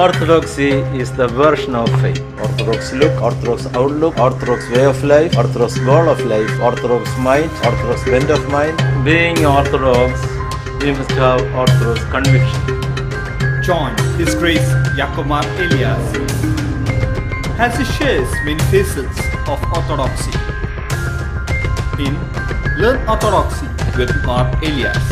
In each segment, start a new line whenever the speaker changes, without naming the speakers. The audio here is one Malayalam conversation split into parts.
Orthodoxy is the version of faith. Orthodox look, Orthodox outlook, Orthodox way of life, Orthodox goal of life, Orthodox mind, Orthodox bent of mind. Being Orthodox, we must have Orthodox conviction.
John, His Grace Yakomar Elias, has he shares many facets of orthodoxy. In Learn Orthodoxy with Mar Elias.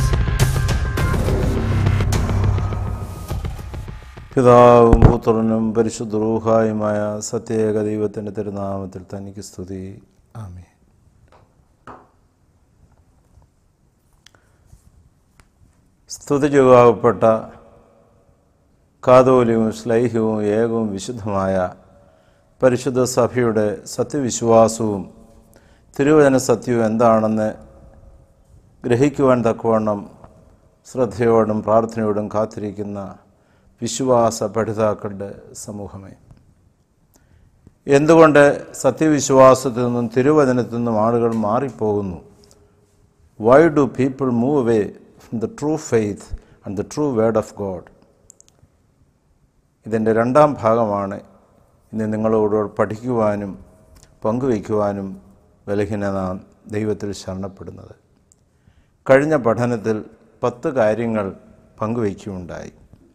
പിതാവും പുത്രനും പരിശുദ്ധ റൂഹായുമായ സത്യേക ദൈവത്തിൻ്റെ തിരുനാമത്തിൽ തനിക്ക് സ്തുതി ആമേ സ്തുതിചുകാവപ്പെട്ട കാതോലിയും ശ്ലൈഹ്യവും ഏകവും വിശുദ്ധമായ പരിശുദ്ധ സഭയുടെ സത്യവിശ്വാസവും തിരുവചന സത്യവും എന്താണെന്ന് ഗ്രഹിക്കുവാൻ തക്കവണ്ണം ശ്രദ്ധയോടും പ്രാർത്ഥനയോടും കാത്തിരിക്കുന്ന വിശ്വാസ പഠിതാക്കളുടെ സമൂഹമേ എന്തുകൊണ്ട് സത്യവിശ്വാസത്തിൽ നിന്നും തിരുവചനത്തിൽ നിന്നും ആളുകൾ മാറിപ്പോകുന്നു why do people move away from the true faith and the true word of God ഇതിൻ്റെ രണ്ടാം ഭാഗമാണ് ഇന്ന് നിങ്ങളോട് പഠിക്കുവാനും പങ്കുവയ്ക്കുവാനും ബലഹീന നാം ദൈവത്തിൽ ശരണപ്പെടുന്നത് കഴിഞ്ഞ പഠനത്തിൽ പത്ത് കാര്യങ്ങൾ പങ്കുവയ്ക്കുകയുണ്ടായി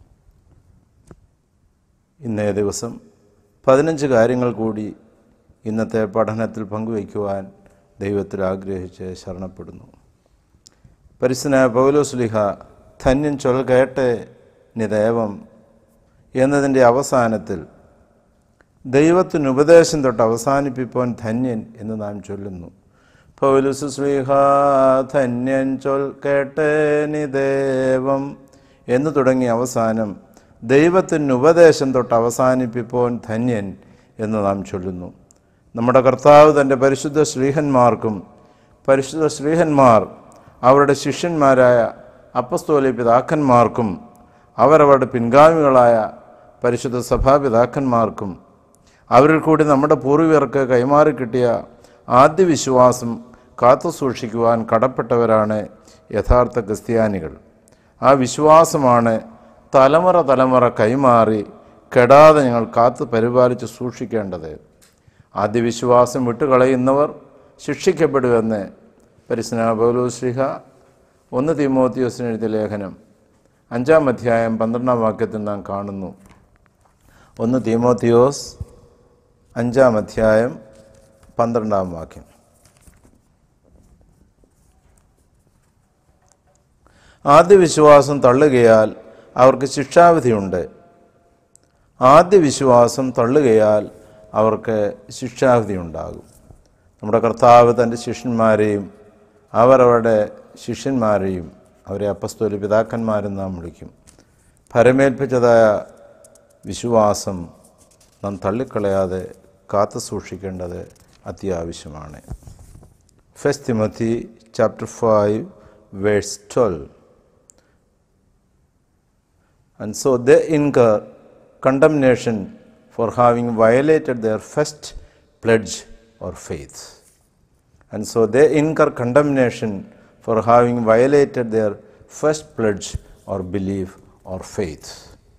ഇന്നേ ദിവസം പതിനഞ്ച് കാര്യങ്ങൾ കൂടി ഇന്നത്തെ പഠനത്തിൽ പങ്കുവയ്ക്കുവാൻ ദൈവത്തിൽ ആഗ്രഹിച്ച് ശരണപ്പെടുന്നു പരിസന പൗലോസ്ലിഹ ധന്യൻ ചൊൽ കേട്ടെ നിദേവം എന്നതിൻ്റെ അവസാനത്തിൽ ദൈവത്തിന് ഉപദേശം തൊട്ട് അവസാനിപ്പിപ്പോൻ ധന്യൻ എന്ന് നാം ചൊല്ലുന്നു പൗലുസ് ശ്രീഹ ധന്യൻ ചൊൽ കേട്ടേ നിദേവം എന്ന് തുടങ്ങിയ അവസാനം ദൈവത്തിന് ഉപദേശം തൊട്ട് അവസാനിപ്പിപ്പോൻ ധന്യൻ എന്ന് നാം ചൊല്ലുന്നു നമ്മുടെ കർത്താവ് തൻ്റെ പരിശുദ്ധ ശ്രീഹന്മാർക്കും പരിശുദ്ധ ശ്രീഹന്മാർ അവരുടെ ശിഷ്യന്മാരായ അപ്പസ്തോലി പിതാക്കന്മാർക്കും അവരവരുടെ പിൻഗാമികളായ പരിശുദ്ധ സഭാപിതാക്കന്മാർക്കും അവരിൽ കൂടി നമ്മുടെ പൂർവികർക്ക് കൈമാറി കിട്ടിയ ആദ്യ വിശ്വാസം കാത്തു സൂക്ഷിക്കുവാൻ കടപ്പെട്ടവരാണ് യഥാർത്ഥ ക്രിസ്ത്യാനികൾ ആ വിശ്വാസമാണ് തലമുറ തലമുറ കൈമാറി കെടാതെ ഞങ്ങൾ കാത്തു പരിപാലിച്ച് സൂക്ഷിക്കേണ്ടത് ആദ്യ വിശ്വാസം വിട്ടുകളയുന്നവർ ശിക്ഷിക്കപ്പെടുമെന്ന് പരിസ്ന പൗലോശ്രീഹ ഒന്ന് തിമോത്തിയോസിന് എഴുതിയ ലേഖനം അഞ്ചാം അധ്യായം പന്ത്രണ്ടാം വാക്യത്തിൽ നാം കാണുന്നു ഒന്ന് തിമോത്തിയോസ് അഞ്ചാം അധ്യായം പന്ത്രണ്ടാം വാക്യം ആദ്യ വിശ്വാസം തള്ളുകയാൽ അവർക്ക് ശിക്ഷാവിധിയുണ്ട് ആദ്യ വിശ്വാസം തള്ളുകയാൽ അവർക്ക് ശിക്ഷാവിധി ഉണ്ടാകും നമ്മുടെ കർത്താവ് തൻ്റെ ശിഷ്യന്മാരെയും അവരവരുടെ ശിഷ്യന്മാരെയും അവരെ അപ്പസ്തോലി പിതാക്കന്മാരും നാം വിളിക്കും ഫരമേൽപ്പിച്ചതായ വിശ്വാസം നാം തള്ളിക്കളയാതെ കാത്തു സൂക്ഷിക്കേണ്ടത് അത്യാവശ്യമാണ് First Timothy chapter five verse twelve and so they incur condemnation for having violated their first pledge or faith. And so they incur condemnation for having violated their first pledge or belief or faith.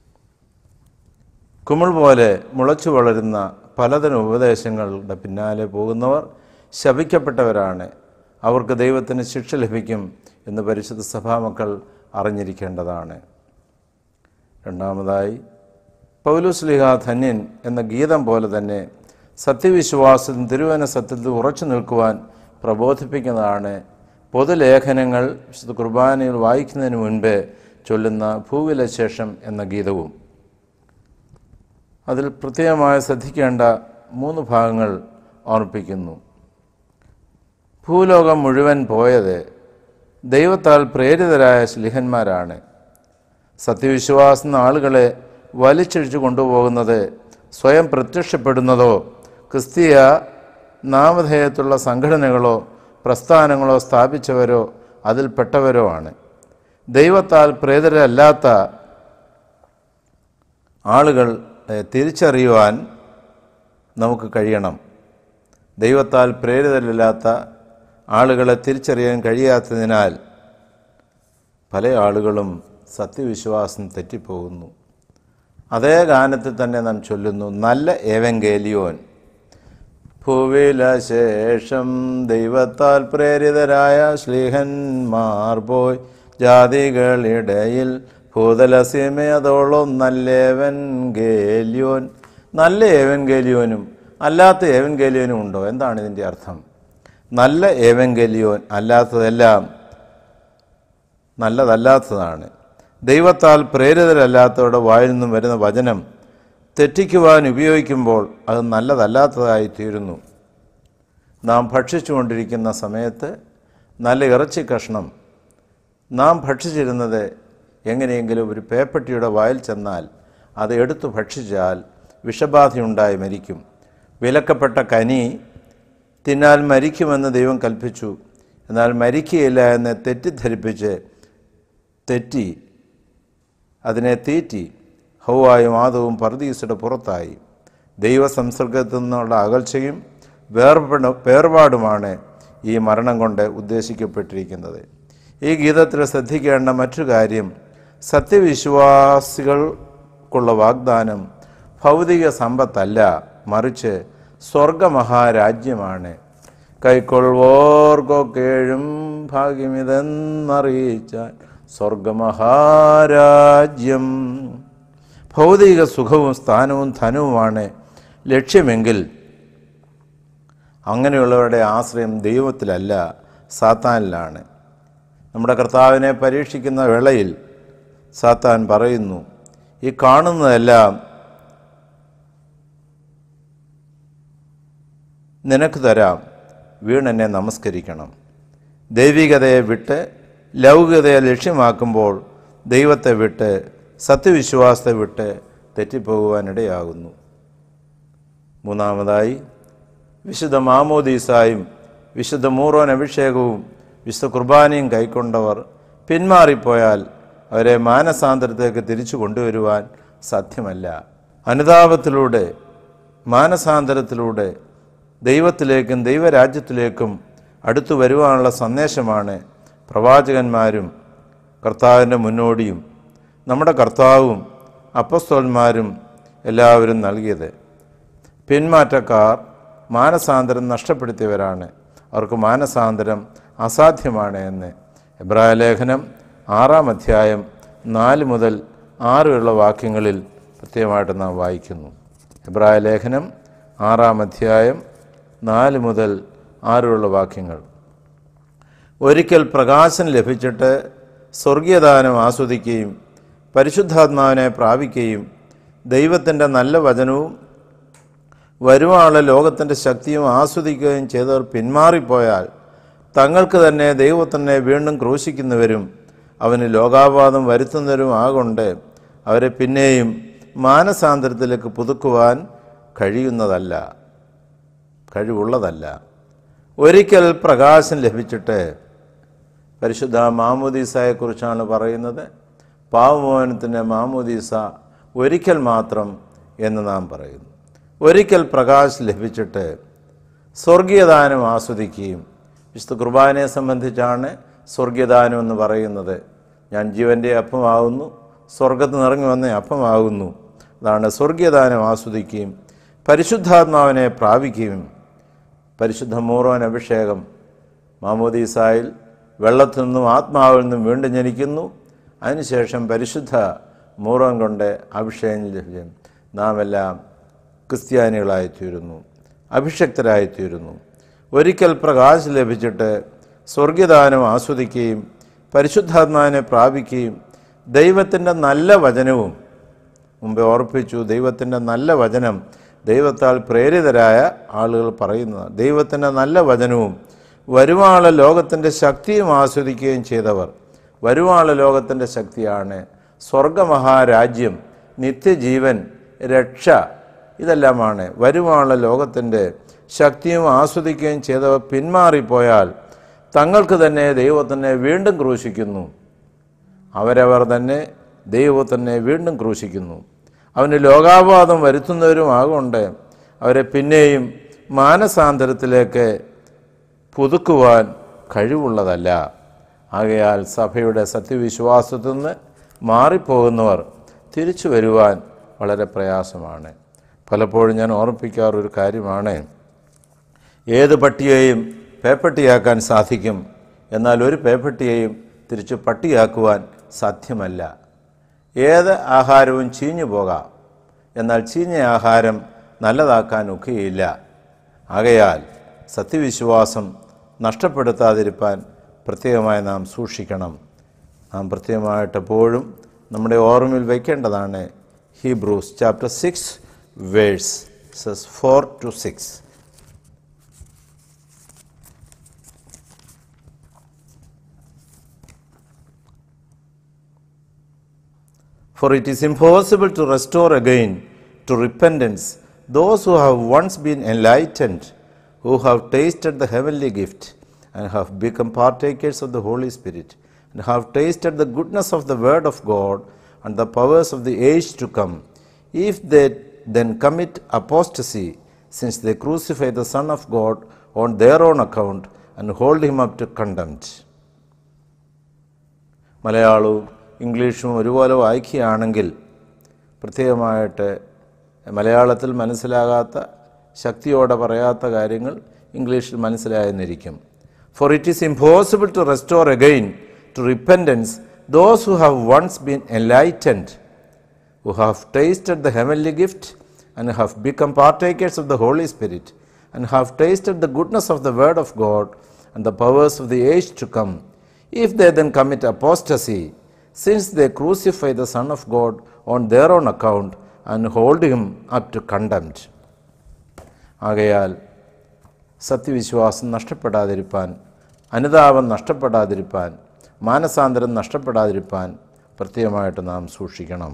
കുമിൾ പോലെ മുളച്ചു വളരുന്ന പലതരം ഉപദേശങ്ങളുടെ പിന്നാലെ പോകുന്നവർ ശപിക്കപ്പെട്ടവരാണ് അവർക്ക് ദൈവത്തിന് ശിക്ഷ ലഭിക്കും എന്ന് പരിശുദ്ധ സഭാമക്കൾ അറിഞ്ഞിരിക്കേണ്ടതാണ് രണ്ടാമതായി പൗലുസ്ലിഹ ധന്യൻ എന്ന ഗീതം പോലെ തന്നെ സത്യവിശ്വാസത്തിൽ തിരുവന സത്യത്തിൽ ഉറച്ചു നിൽക്കുവാൻ പ്രബോധിപ്പിക്കുന്നതാണ് പൊതുലേഖനങ്ങൾ വിശുദ്ധ കുർബാനയിൽ വായിക്കുന്നതിന് മുൻപേ ചൊല്ലുന്ന ഭൂവില ശേഷം എന്ന ഗീതവും അതിൽ പ്രത്യേകമായി ശ്രദ്ധിക്കേണ്ട മൂന്ന് ഭാഗങ്ങൾ ഓർപ്പിക്കുന്നു ഭൂലോകം മുഴുവൻ പോയത് ദൈവത്താൽ പ്രേരിതരായ സ്ലിഹന്മാരാണ് സത്യവിശ്വാസം ആളുകളെ വലിച്ചഴിച്ചു കൊണ്ടുപോകുന്നത് സ്വയം പ്രത്യക്ഷപ്പെടുന്നതോ ക്രിസ്തീയ നാമധേയത്തുള്ള സംഘടനകളോ പ്രസ്ഥാനങ്ങളോ സ്ഥാപിച്ചവരോ അതിൽപ്പെട്ടവരോ ആണ് ദൈവത്താൽ പ്രേതരല്ലാത്ത ആളുകൾ തിരിച്ചറിയുവാൻ നമുക്ക് കഴിയണം ദൈവത്താൽ പ്രേരിതരല്ലാത്ത ആളുകളെ തിരിച്ചറിയാൻ കഴിയാത്തതിനാൽ പല ആളുകളും സത്യവിശ്വാസം തെറ്റിപ്പോകുന്നു അതേ ഗാനത്തിൽ തന്നെ നാം ചൊല്ലുന്നു നല്ല ഏവങ്കേലിയോൻ ഭൂവില ശേഷം ദൈവത്താൽ പ്രേരിതരായ ശ്ലീഹന്മാർ പോയി ജാതികളിടയിൽ ഭൂതലസീമയതോളം നല്ല ഏവൻഗേലിയോൻ നല്ല ഏവൻഗേലിയോനും അല്ലാത്ത ഏവൻഗേലിയോനും ഉണ്ടോ എന്താണ് ഇതിൻ്റെ അർത്ഥം നല്ല ഏവൻഗേലിയോൻ അല്ലാത്തതെല്ലാം നല്ലതല്ലാത്തതാണ് ദൈവത്താൽ പ്രേരിതരല്ലാത്തവരുടെ വായിൽ നിന്നും വരുന്ന വചനം തെറ്റിക്കുവാൻ ഉപയോഗിക്കുമ്പോൾ അത് നല്ലതല്ലാത്തതായി തീരുന്നു നാം ഭക്ഷിച്ചുകൊണ്ടിരിക്കുന്ന സമയത്ത് നല്ല ഇറച്ചി കഷ്ണം നാം ഭക്ഷിച്ചിരുന്നത് എങ്ങനെയെങ്കിലും ഒരു പേപ്പട്ടിയുടെ വായിൽ ചെന്നാൽ അത് എടുത്തു ഭക്ഷിച്ചാൽ വിഷബാധയുണ്ടായി മരിക്കും വിലക്കപ്പെട്ട കനി തിന്നാൽ മരിക്കുമെന്ന് ദൈവം കൽപ്പിച്ചു എന്നാൽ മരിക്കുകയില്ല എന്ന് തെറ്റിദ്ധരിപ്പിച്ച് തെറ്റി അതിനെ തീറ്റി ഹൗവായും ആദവും പർദീസയുടെ പുറത്തായി ദൈവസംസർഗത്തിൽ നിന്നുള്ള അകൽച്ചയും വേർപെട വേർപാടുമാണ് ഈ മരണം കൊണ്ട് ഉദ്ദേശിക്കപ്പെട്ടിരിക്കുന്നത് ഈ ഗീതത്തിൽ ശ്രദ്ധിക്കേണ്ട മറ്റു കാര്യം സത്യവിശ്വാസികൾക്കുള്ള വാഗ്ദാനം ഭൗതിക സമ്പത്തല്ല മറിച്ച് സ്വർഗമഹാരാജ്യമാണ് കൈക്കൊള്ളുവോർക്കൊക്കേഴും ഭാഗ്യമിതെന്നറിയിച്ചാൽ സ്വർഗമഹാരാജ്യം ഭൗതിക സുഖവും സ്ഥാനവും ധനവുമാണ് ലക്ഷ്യമെങ്കിൽ അങ്ങനെയുള്ളവരുടെ ആശ്രയം ദൈവത്തിലല്ല സാത്താനിലാണ് നമ്മുടെ കർത്താവിനെ പരീക്ഷിക്കുന്ന വേളയിൽ സാത്താൻ പറയുന്നു ഈ കാണുന്നതെല്ലാം നിനക്ക് തരാം വീണെന്നെ നമസ്കരിക്കണം ദൈവികതയെ വിട്ട് ലൗകികതയെ ലക്ഷ്യമാക്കുമ്പോൾ ദൈവത്തെ വിട്ട് സത്യവിശ്വാസത്തെ വിട്ട് തെറ്റിപ്പോകുവാനിടയാകുന്നു മൂന്നാമതായി വിശുദ്ധ മാമോദീസായും വിശുദ്ധ മൂറോൻ അഭിഷേകവും വിശുദ്ധ കുർബാനയും കൈക്കൊണ്ടവർ പിന്മാറിപ്പോയാൽ അവരെ മാനസാന്തരത്തേക്ക് തിരിച്ചു കൊണ്ടുവരുവാൻ സാധ്യമല്ല അനുതാപത്തിലൂടെ മാനസാന്തരത്തിലൂടെ ദൈവത്തിലേക്കും ദൈവരാജ്യത്തിലേക്കും അടുത്തു വരുവാനുള്ള സന്ദേശമാണ് പ്രവാചകന്മാരും കർത്താവിൻ്റെ മുന്നോടിയും നമ്മുടെ കർത്താവും അപ്പസ്തോന്മാരും എല്ലാവരും നൽകിയത് പിന്മാറ്റക്കാർ മാനസാന്തരം നഷ്ടപ്പെടുത്തിയവരാണ് അവർക്ക് മാനസാന്തരം അസാധ്യമാണ് എന്ന് എബ്രായ ലേഖനം ആറാം അധ്യായം നാല് മുതൽ ആറ് ഉള്ള വാക്യങ്ങളിൽ പ്രത്യേകമായിട്ട് നാം വായിക്കുന്നു എബ്രായ ലേഖനം ആറാം അധ്യായം നാല് മുതൽ ആറുള്ള വാക്യങ്ങൾ ഒരിക്കൽ പ്രകാശം ലഭിച്ചിട്ട് സ്വർഗീയദാനം ആസ്വദിക്കുകയും പരിശുദ്ധാത്മാവിനെ പ്രാപിക്കുകയും ദൈവത്തിൻ്റെ നല്ല വചനവും വരുവാനുള്ള ലോകത്തിൻ്റെ ശക്തിയും ആസ്വദിക്കുകയും ചെയ്തവർ പിന്മാറിപ്പോയാൽ തങ്ങൾക്ക് തന്നെ ദൈവത്തിനെ വീണ്ടും ക്രൂശിക്കുന്നവരും അവന് ലോകാപാതം വരുത്തുന്നവരും ആകൊണ്ട് അവരെ പിന്നെയും മാനസാന്തരത്തിലേക്ക് പുതുക്കുവാൻ കഴിയുന്നതല്ല കഴിവുള്ളതല്ല ഒരിക്കൽ പ്രകാശം ലഭിച്ചിട്ട് പരിശുദ്ധ മാമോദീസയെക്കുറിച്ചാണ് പറയുന്നത് പാവമോഹനത്തിൻ്റെ മാമോദീസ ഒരിക്കൽ മാത്രം എന്ന് നാം പറയുന്നു ഒരിക്കൽ പ്രകാശം ലഭിച്ചിട്ട് സ്വർഗീയദാനം ആസ്വദിക്കുകയും വിശുദ്ധ കുർബാനയെ സംബന്ധിച്ചാണ് സ്വർഗീയദാനം എന്ന് പറയുന്നത് ഞാൻ ജീവൻ്റെ അപ്പമാകുന്നു സ്വർഗത്ത് നിറങ്ങി വന്ന അപ്പമാകുന്നു അതാണ് സ്വർഗീയദാനം ആസ്വദിക്കുകയും പരിശുദ്ധാത്മാവിനെ പ്രാപിക്കുകയും പരിശുദ്ധ മൂറോൻ അഭിഷേകം മാമോദീസായിൽ വെള്ളത്തിൽ നിന്നും ആത്മാവിൽ നിന്നും വീണ്ടും ജനിക്കുന്നു അതിനുശേഷം പരിശുദ്ധ മൂറോൻ കൊണ്ട് അഭിഷേകം ലഭിക്കും നാം എല്ലാം ക്രിസ്ത്യാനികളായിത്തീരുന്നു അഭിഷക്തരായിത്തീരുന്നു ഒരിക്കൽ പ്രകാശം ലഭിച്ചിട്ട് സ്വർഗീയദാനം ആസ്വദിക്കുകയും പരിശുദ്ധാത്മാവിനെ പ്രാപിക്കുകയും ദൈവത്തിൻ്റെ നല്ല വചനവും മുമ്പേ ഓർപ്പിച്ചു ദൈവത്തിൻ്റെ നല്ല വചനം ദൈവത്താൽ പ്രേരിതരായ ആളുകൾ പറയുന്നത് ദൈവത്തിൻ്റെ നല്ല വചനവും വരുവാനുള്ള ലോകത്തിൻ്റെ ശക്തിയും ആസ്വദിക്കുകയും ചെയ്തവർ വരുവാനുള്ള ലോകത്തിൻ്റെ ശക്തിയാണ് സ്വർഗമഹാരാജ്യം നിത്യജീവൻ രക്ഷ ഇതെല്ലാമാണ് വരുവാനുള്ള ലോകത്തിൻ്റെ ശക്തിയും ആസ്വദിക്കുകയും ചെയ്തവർ പിന്മാറിപ്പോയാൽ തങ്ങൾക്ക് തന്നെ ദൈവത്തിനെ വീണ്ടും ക്രൂശിക്കുന്നു അവരവർ തന്നെ ദൈവത്തിനെ വീണ്ടും ക്രൂശിക്കുന്നു അവന് ലോകാപാതം വരുത്തുന്നവരും ആകൊണ്ട് അവരെ പിന്നെയും മാനസാന്തരത്തിലേക്ക് പുതുക്കുവാൻ കഴിവുള്ളതല്ല ആകയാൽ സഭയുടെ സത്യവിശ്വാസത്തിൽ നിന്ന് മാറിപ്പോകുന്നവർ തിരിച്ചു വരുവാൻ വളരെ പ്രയാസമാണ് പലപ്പോഴും ഞാൻ ഓർമ്മിപ്പിക്കാറൊരു കാര്യമാണ് ഏത് പട്ടിയെയും പേപ്പട്ടിയാക്കാൻ സാധിക്കും എന്നാൽ ഒരു പേപ്പട്ടിയെയും തിരിച്ച് പട്ടിയാക്കുവാൻ സാധ്യമല്ല ഏത് ആഹാരവും ചീഞ്ഞു പോകാം എന്നാൽ ചീഞ്ഞ ആഹാരം നല്ലതാക്കാൻ ഒക്കെയില്ല ആകയാൽ സത്യവിശ്വാസം നഷ്ടപ്പെടുത്താതിരിക്കാൻ പ്രത്യേകമായി നാം സൂക്ഷിക്കണം നാം പ്രത്യേകമായിട്ട് എപ്പോഴും നമ്മുടെ ഓർമ്മയിൽ വയ്ക്കേണ്ടതാണ് Hebrews chapter six verse four to six For it is impossible to restore again to repentance those who have once been enlightened, who have tasted the heavenly gift, and have become partakers of the Holy Spirit, and have tasted the goodness of the Word of God and the powers of the age to come. If they then commit apostasy, since they crucify the Son of God on their own account and hold him up to contempt. മലയാളവും ഇംഗ്ലീഷും ഒരുപോലെ വായിക്കുകയാണെങ്കിൽ പ്രത്യേകമായിട്ട് മലയാളത്തിൽ മനസ്സിലാകാത്ത ശക്തിയോടെ പറയാത്ത കാര്യങ്ങൾ ഇംഗ്ലീഷിൽ മനസ്സിലായെന്നിരിക്കും for it is impossible to restore again to repentance those who have once been enlightened who have tasted the heavenly gift and have become partakers of the Holy Spirit and have tasted the goodness of the Word of God and the powers of the age to come, if they then commit apostasy, since they crucify the Son of God on their own account and hold him up to contempt. ആകയാൽ സത്യവിശ്വാസം നഷ്ടപ്പെടാതിരിപ്പാൻ അനുതാപം നഷ്ടപ്പെടാതിരിപ്പാൻ മാനസാന്തരം നഷ്ടപ്പെടാതിരിപ്പാൻ പ്രത്യേകമായിട്ട് നാം സൂക്ഷിക്കണം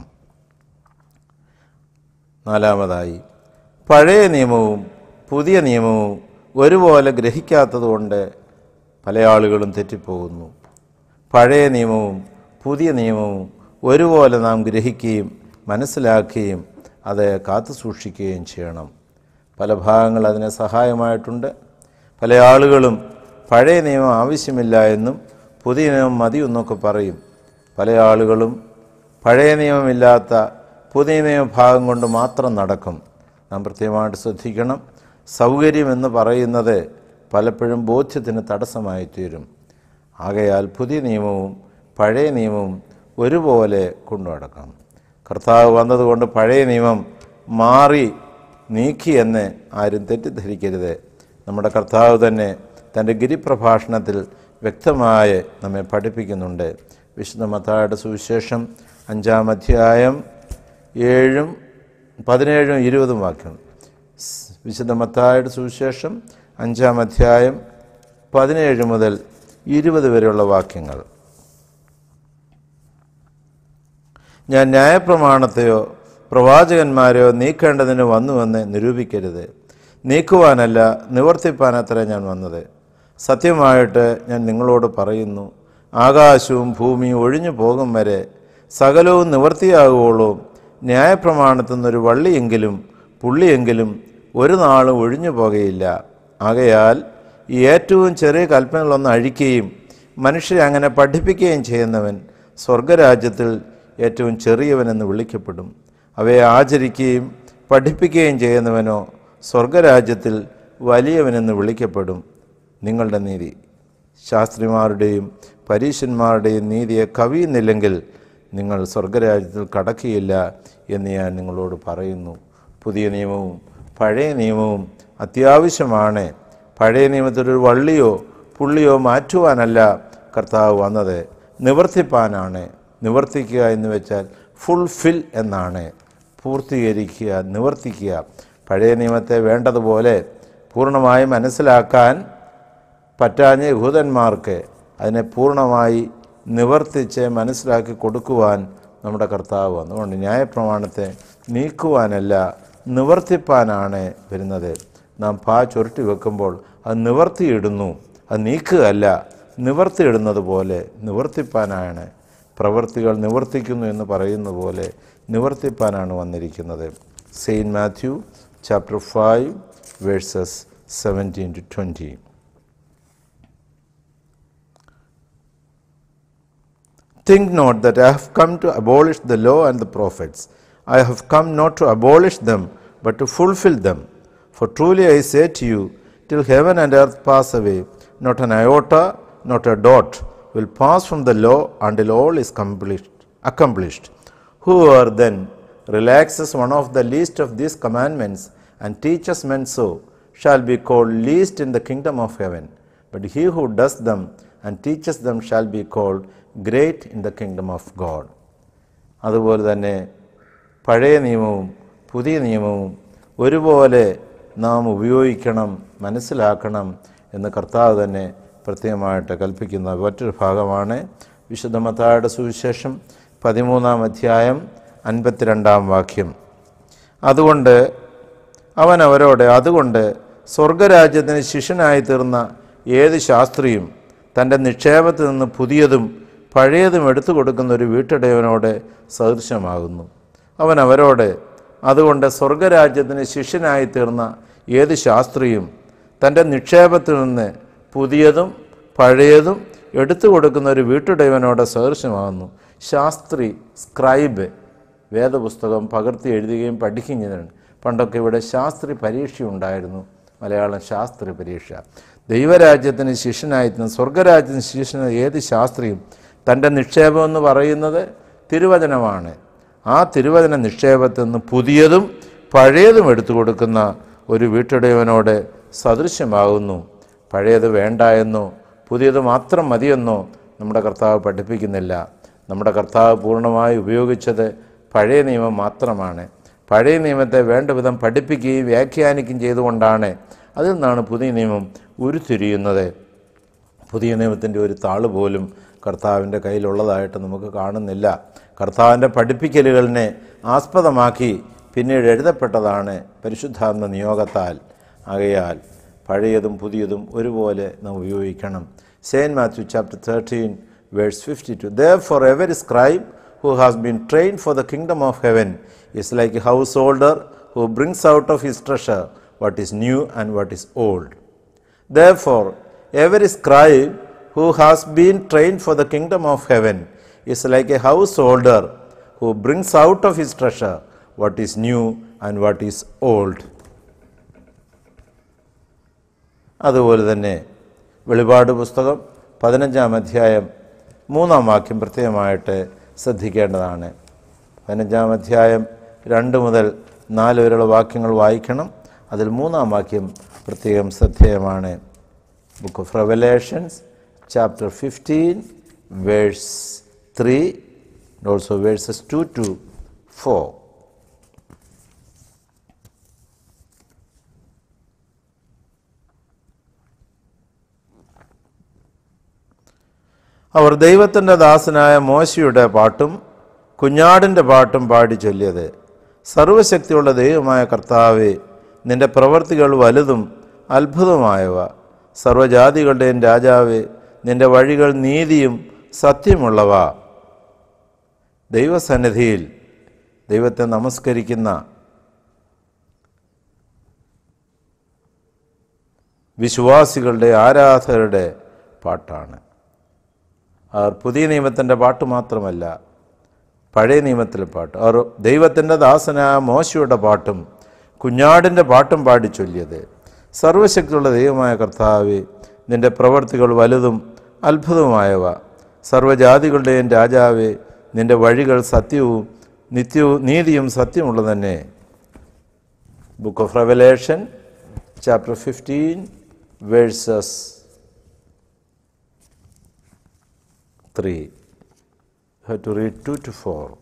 നാലാമതായി പഴയ നിയമവും പുതിയ നിയമവും ഒരുപോലെ ഗ്രഹിക്കാത്തതുകൊണ്ട് പല ആളുകളും തെറ്റിപ്പോകുന്നു പഴയ നിയമവും പുതിയ നിയമവും ഒരുപോലെ നാം ഗ്രഹിക്കുകയും മനസ്സിലാക്കുകയും അത് കാത്തു സൂക്ഷിക്കുകയും ചെയ്യണം പല ഭാഗങ്ങൾ അതിന് സഹായമായിട്ടുണ്ട് പല ആളുകളും പഴയ നിയമം ആവശ്യമില്ല എന്നും പുതിയ നിയമം മതി എന്നൊക്കെ പറയും പല ആളുകളും പഴയ നിയമമില്ലാത്ത പുതിയ നിയമഭാഗം കൊണ്ട് മാത്രം നടക്കും നാം പ്രത്യേകമായിട്ട് ശ്രദ്ധിക്കണം സൗകര്യം എന്ന് പറയുന്നത് പലപ്പോഴും ബോധ്യത്തിന് തടസ്സമായി തീരും ആകയാൽ പുതിയ നിയമവും പഴയ നിയമവും ഒരുപോലെ കൊണ്ടു നടക്കണം കർത്താവ് വന്നതുകൊണ്ട് പഴയ നിയമം മാറി നീക്കിയെന്ന് ആരും തെറ്റിദ്ധരിക്കരുത് നമ്മുടെ കർത്താവ് തന്നെ തൻ്റെ ഗിരിപ്രഭാഷണത്തിൽ വ്യക്തമായി നമ്മെ പഠിപ്പിക്കുന്നുണ്ട് വിശുദ്ധ മത്തായുടെ സുവിശേഷം അഞ്ചാം അധ്യായം ഏഴും പതിനേഴും ഇരുപതും വാക്യം സ് വിശുദ്ധ മത്തായുടെ സുവിശേഷം അഞ്ചാം അധ്യായം പതിനേഴ് മുതൽ ഇരുപത് വരെയുള്ള വാക്യങ്ങൾ ഞാൻ ന്യായപ്രമാണത്തെയോ പ്രവാചകന്മാരെയോ നീക്കേണ്ടതിന് വന്നുവെന്ന് നിരൂപിക്കരുത് നീക്കുവാനല്ല നിവർത്തിപ്പാനത്ര ഞാൻ വന്നത് സത്യമായിട്ട് ഞാൻ നിങ്ങളോട് പറയുന്നു ആകാശവും ഭൂമിയും ഒഴിഞ്ഞു പോകും വരെ സകലവും നിവർത്തിയാകുവോളും ന്യായപ്രമാണത്തിൽ നിന്നൊരു വള്ളിയെങ്കിലും പുള്ളിയെങ്കിലും ഒരു നാളും ഒഴിഞ്ഞു പോകുകയില്ല ആകയാൽ ഈ ഏറ്റവും ചെറിയ കൽപ്പനകളൊന്ന് അഴിക്കുകയും മനുഷ്യരെ അങ്ങനെ പഠിപ്പിക്കുകയും ചെയ്യുന്നവൻ സ്വർഗരാജ്യത്തിൽ ഏറ്റവും ചെറിയവനെന്ന് വിളിക്കപ്പെടും അവയെ ആചരിക്കുകയും പഠിപ്പിക്കുകയും ചെയ്യുന്നവനോ സ്വർഗരാജ്യത്തിൽ വലിയവനെന്ന് വിളിക്കപ്പെടും നിങ്ങളുടെ നീതി ശാസ്ത്രിമാരുടെയും പരീശന്മാരുടെയും നീതിയെ കവിയുന്നില്ലെങ്കിൽ നിങ്ങൾ സ്വർഗരാജ്യത്തിൽ കടക്കുകയില്ല എന്ന് ഞാൻ നിങ്ങളോട് പറയുന്നു പുതിയ നിയമവും പഴയ നിയമവും അത്യാവശ്യമാണ് പഴയ നിയമത്തിലൊരു വള്ളിയോ പുള്ളിയോ മാറ്റുവാനല്ല കർത്താവ് വന്നത് നിവർത്തിപ്പാനാണ് നിവർത്തിക്കുക എന്ന് വെച്ചാൽ ഫുൾഫിൽ എന്നാണ് പൂർത്തീകരിക്കുക നിവർത്തിക്കുക പഴയ നിയമത്തെ വേണ്ടതുപോലെ പൂർണ്ണമായി മനസ്സിലാക്കാൻ പറ്റാഞ്ഞ യഹൂദന്മാർക്ക് അതിനെ പൂർണ്ണമായി നിവർത്തിച്ച് മനസ്സിലാക്കി കൊടുക്കുവാൻ നമ്മുടെ കർത്താവ് വന്നു അതുകൊണ്ട് ന്യായപ്രമാണത്തെ നീക്കുവാനല്ല നിവർത്തിപ്പാനാണ് വരുന്നത് നാം പാ ചുരുട്ടി വെക്കുമ്പോൾ അത് നിവർത്തിയിടുന്നു അത് നീക്കുകയല്ല നിവർത്തിയിടുന്നത് പോലെ നിവർത്തിപ്പാനാണ് പ്രവൃത്തികൾ നിവർത്തിക്കുന്നു എന്ന് പറയുന്ന പോലെ നിവർത്തിപ്പാനാണ് വന്നിരിക്കുന്നത് Saint Matthew chapter five verses seventeen to twenty Think not that I have come to abolish the law and the prophets. I have come not to abolish them, but to fulfill them. For truly I say to you, till heaven and earth pass away, not an iota, not a dot will pass from the law until all is accomplished. accomplished. Whoever then relaxes one of the least of these commandments and teaches men so shall be called least in the kingdom of heaven. But he who does them and teaches them shall be called great in the kingdom of God. അതുപോലെ തന്നെ പഴയ നിയമവും പുതിയ നിയമവും ഒരുപോലെ നാം ഉപയോഗിക്കണം മനസ്സിലാക്കണം എന്ന് കർത്താവ് തന്നെ പ്രത്യേകമായിട്ട് കൽപ്പിക്കുന്ന മറ്റൊരു ഭാഗമാണ് വിശുദ്ധ മത്തായുടെ സുവിശേഷം പതിമൂന്നാം അധ്യായം അൻപത്തിരണ്ടാം വാക്യം അതുകൊണ്ട് അവൻ അവരോട് അതുകൊണ്ട് സ്വർഗരാജ്യത്തിന് ശിഷ്യനായി തീർന്ന ഏത് ശാസ്ത്രിയും തൻ്റെ നിക്ഷേപത്തിൽ നിന്ന് പുതിയതും പഴയതും എടുത്തു കൊടുക്കുന്ന ഒരു വീട്ടുടയവനോട് സദൃശമാകുന്നു അവൻ അവരോട് അതുകൊണ്ട് സ്വർഗരാജ്യത്തിന് ശിഷ്യനായി തീർന്ന ഏത് ശാസ്ത്രിയും തൻ്റെ നിക്ഷേപത്തിൽ നിന്ന് പുതിയതും പഴയതും എടുത്തു കൊടുക്കുന്ന ഒരു വീട്ടുടയവനോട് സദൃശമാകുന്നു ശാസ്ത്രി സ്ക്രൈബ് വേദപുസ്തകം പകർത്തി എഴുതുകയും പഠിക്കുകയും ചെയ്തതാണ് പണ്ടൊക്കെ ഇവിടെ ശാസ്ത്രി പരീക്ഷ ഉണ്ടായിരുന്നു മലയാളം ശാസ്ത്രി പരീക്ഷ ദൈവരാജ്യത്തിന് ശിഷ്യനായിരുന്നു സ്വർഗരാജ്യത്തിന് ശിഷ്യനായ ഏത് ശാസ്ത്രിയും തൻ്റെ നിക്ഷേപം എന്ന് പറയുന്നത് തിരുവചനമാണ് ആ തിരുവചന നിക്ഷേപത്തിൽ നിന്ന് പുതിയതും പഴയതും എടുത്തു കൊടുക്കുന്ന ഒരു വീട്ടുടയവനോട് സദൃശ്യമാകുന്നു പഴയത് വേണ്ട എന്നോ പുതിയത് മാത്രം മതിയെന്നോ നമ്മുടെ കർത്താവ് പഠിപ്പിക്കുന്നില്ല നമ്മുടെ കർത്താവ് പൂർണ്ണമായി ഉപയോഗിച്ചത് പഴയ നിയമം മാത്രമാണ് പഴയ നിയമത്തെ വേണ്ട വിധം പഠിപ്പിക്കുകയും വ്യാഖ്യാനിക്കുകയും ചെയ്തുകൊണ്ടാണ് അതിൽ നിന്നാണ് പുതിയ നിയമം ഉരുത്തിരിയുന്നത് പുതിയ നിയമത്തിൻ്റെ ഒരു താള് പോലും കർത്താവിൻ്റെ കയ്യിലുള്ളതായിട്ട് നമുക്ക് കാണുന്നില്ല കർത്താവിൻ്റെ പഠിപ്പിക്കലുകളിനെ ആസ്പദമാക്കി പിന്നീട് എഴുതപ്പെട്ടതാണ് പരിശുദ്ധാത്മ നിയോഗത്താൽ ആകയാൽ പഴയതും പുതിയതും ഒരുപോലെ നാം ഉപയോഗിക്കണം Saint Matthew chapter thirteen verse fifty two therefore every scribe who has been trained for the kingdom of heaven is like a householder who brings out of his treasure what is new and what is old. Therefore, every scribe who has been trained for the kingdom of heaven is like a householder who brings out of his treasure what is new and what is old. അതുപോലെ തന്നെ വെളിപാട് പുസ്തകം പതിനഞ്ചാം അധ്യായം മൂന്നാം വാക്യം പ്രത്യേകമായിട്ട് ശ്രദ്ധിക്കേണ്ടതാണ് പതിനഞ്ചാം അധ്യായം രണ്ട് മുതൽ നാല് വരെയുള്ള വാക്യങ്ങൾ വായിക്കണം അതിൽ മൂന്നാം വാക്യം പ്രത്യേകം ശ്രദ്ധേയമാണ് book of Revelations chapter fifteen verse three also verses two to four അവർ ദൈവത്തിൻ്റെ ദാസനായ മോശയുടെ പാട്ടും കുഞ്ഞാടിൻ്റെ പാട്ടും പാടി ചൊല്ലിയത് സർവശക്തിയുള്ള ദൈവമായ കർത്താവെ നിന്റെ പ്രവർത്തികൾ വലുതും അത്ഭുതമായവ സർവജാതികളുടെയും രാജാവെ നിന്റെ വഴികൾ നീതിയും സത്യമുള്ളവ ദൈവസന്നിധിയിൽ ദൈവത്തെ നമസ്കരിക്കുന്ന വിശ്വാസികളുടെ ആരാധകരുടെ പാട്ടാണ് അവർ പുതിയ നിയമത്തിൻ്റെ പാട്ട് മാത്രമല്ല പഴയ നിയമത്തിലെ പാട്ട് അവർ ദൈവത്തിൻ്റെ ദാസനായ മോശയുടെ പാട്ടും കുഞ്ഞാടിൻ്റെ പാട്ടും പാടി ചൊല്ലിയത് സർവശക്തിയുള്ള ദൈവമായ കർത്താവെ നിന്റെ പ്രവർത്തികൾ വലുതും അത്ഭുതവുമായവ സർവ്വജാതികളുടെയും രാജാവെ നിന്റെ വഴികൾ സത്യവും നിത്യവും നീതിയും സത്യമുള്ളത് തന്നെ book of Revelation chapter fifteen verses three have to read 2 to 4.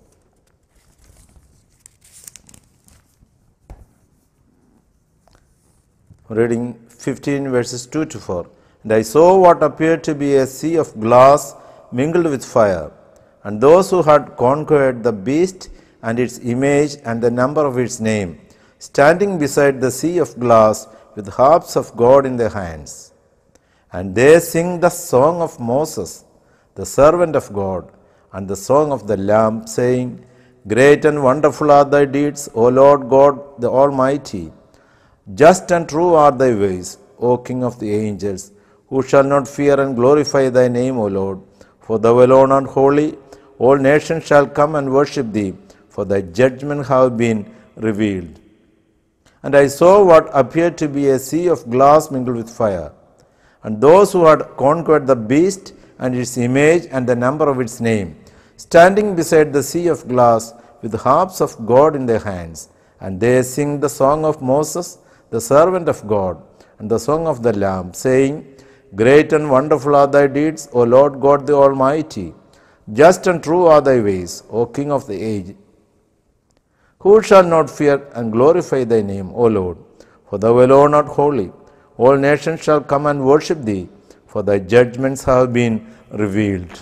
Reading 15 verses 2 to 4. And I saw what appeared to be a sea of glass mingled with fire, and those who had conquered the beast and its image and the number of its name, standing beside the sea of glass with harps of God in their hands. And they sing the song of Moses, the servant of God, and the song of the Lamb, saying, Great and wonderful are thy deeds, O Lord God the Almighty. Just and true are thy ways, O King of the angels, who shall not fear and glorify thy name, O Lord. For thou alone art holy, all nations shall come and worship thee, for thy judgment have been revealed. And I saw what appeared to be a sea of glass mingled with fire. And those who had conquered the beast and its image and the number of its name, standing beside the sea of glass with harps of God in their hands. And they sing the song of Moses, the servant of God, and the song of the Lamb, saying, Great and wonderful are thy deeds, O Lord God the Almighty. Just and true are thy ways, O King of the age. Who shall not fear and glorify thy name, O Lord? For thou alone art holy. All nations shall come and worship thee, for thy judgments have been revealed.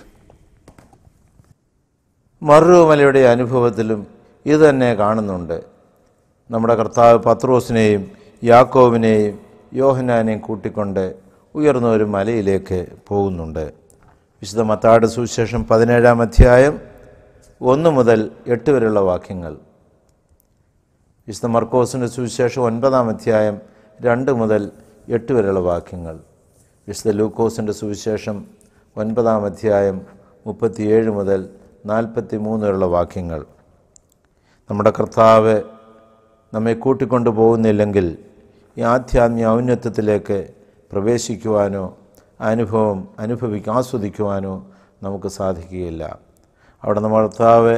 മറുമലയുടെ അനുഭവത്തിലും ഇത് തന്നെ കാണുന്നുണ്ട് നമ്മുടെ കർത്താവ് പത്രോസിനെയും യാക്കോവിനെയും യോഹനാനെയും കൂട്ടിക്കൊണ്ട് ഉയർന്ന ഒരു മലയിലേക്ക് പോകുന്നുണ്ട് വിശുദ്ധ മത്താട് സുവിശേഷം പതിനേഴാം അധ്യായം ഒന്ന് മുതൽ എട്ട് വരെയുള്ള വാക്യങ്ങൾ വിശുദ്ധ മർക്കോസിൻ്റെ സുവിശേഷം ഒൻപതാം അധ്യായം രണ്ട് മുതൽ എട്ട് വരെയുള്ള വാക്യങ്ങൾ വിശുദ്ധ ലൂക്കോസിൻ്റെ സുവിശേഷം ഒൻപതാം അധ്യായം മുപ്പത്തിയേഴ് മുതൽ നാൽപ്പത്തി മൂന്ന് വരെയുള്ള വാക്യങ്ങൾ നമ്മുടെ കർത്താവ് നമ്മെ കൂട്ടിക്കൊണ്ടു പോകുന്നില്ലെങ്കിൽ ഈ ആധ്യാത്മിക ഔന്നത്യത്തിലേക്ക് പ്രവേശിക്കുവാനോ അനുഭവം അനുഭവിക്കുക ആസ്വദിക്കുവാനോ നമുക്ക് സാധിക്കുകയില്ല അവിടെ നമ്മുടെ കർത്താവ്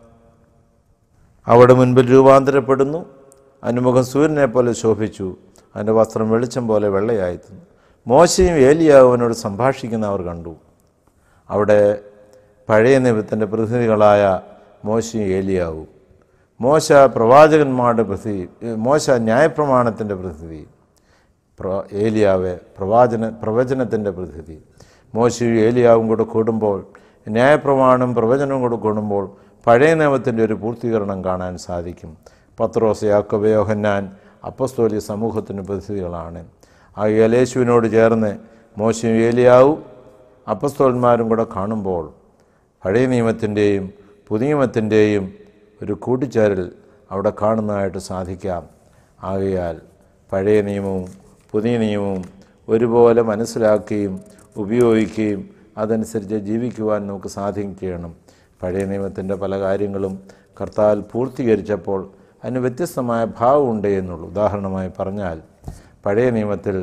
അവിടെ മുൻപിൽ രൂപാന്തരപ്പെടുന്നു അനുമുഖം സൂര്യനെ പോലെ ശോഭിച്ചു അതിൻ്റെ വസ്ത്രം വെളിച്ചം പോലെ വെള്ളയായിത്തുന്നു മോശയും ഏലിയാവുവിനോട് സംഭാഷിക്കുന്ന അവർ കണ്ടു അവിടെ പഴയ നിയമത്തിൻ്റെ പ്രതിനിധികളായ മോശയും ഏലിയാവും മോശ പ്രവാചകന്മാരുടെ പ്രതിനിധി മോശ ന്യായപ്രമാണത്തിൻ്റെ പ്രതിനിധി പ്ര ഏലിയാവ് പ്രവാചന പ്രവചനത്തിൻ്റെ പ്രതിനിധി മോശയും ഏലിയാവും കൂടെ കൂടുമ്പോൾ ന്യായപ്രമാണം പ്രവചനവും കൂടെ കൂടുമ്പോൾ പഴയ നിയമത്തിൻ്റെ ഒരു പൂർത്തീകരണം കാണാൻ സാധിക്കും പത്രോസ് യാക്കോബ യോഹന്നാൻ അപ്പസ്തോലി സമൂഹത്തിന് പ്രതിനിധികളാണ് ആ യേലേശുവിനോട് ചേർന്ന് മോശയും ഏലിയാവും അപ്പസ്തോലന്മാരും കൂടെ കാണുമ്പോൾ പഴയ നിയമത്തിൻ്റെയും പുതിയ നിയമത്തിൻ്റെയും ഒരു കൂട്ടിച്ചേരൽ അവിടെ കാണുന്നതായിട്ട് സാധിക്കാം ആകയാൽ പഴയ നിയമവും പുതിയ നിയമവും ഒരുപോലെ മനസ്സിലാക്കുകയും ഉപയോഗിക്കുകയും അതനുസരിച്ച് ജീവിക്കുവാൻ നമുക്ക് സാധിക്കണം പഴയ നിയമത്തിൻ്റെ പല കാര്യങ്ങളും കർത്താൽ പൂർത്തീകരിച്ചപ്പോൾ അതിന് വ്യത്യസ്തമായ ഭാവമുണ്ട് എന്നുള്ളൂ ഉദാഹരണമായി പറഞ്ഞാൽ പഴയ നിയമത്തിൽ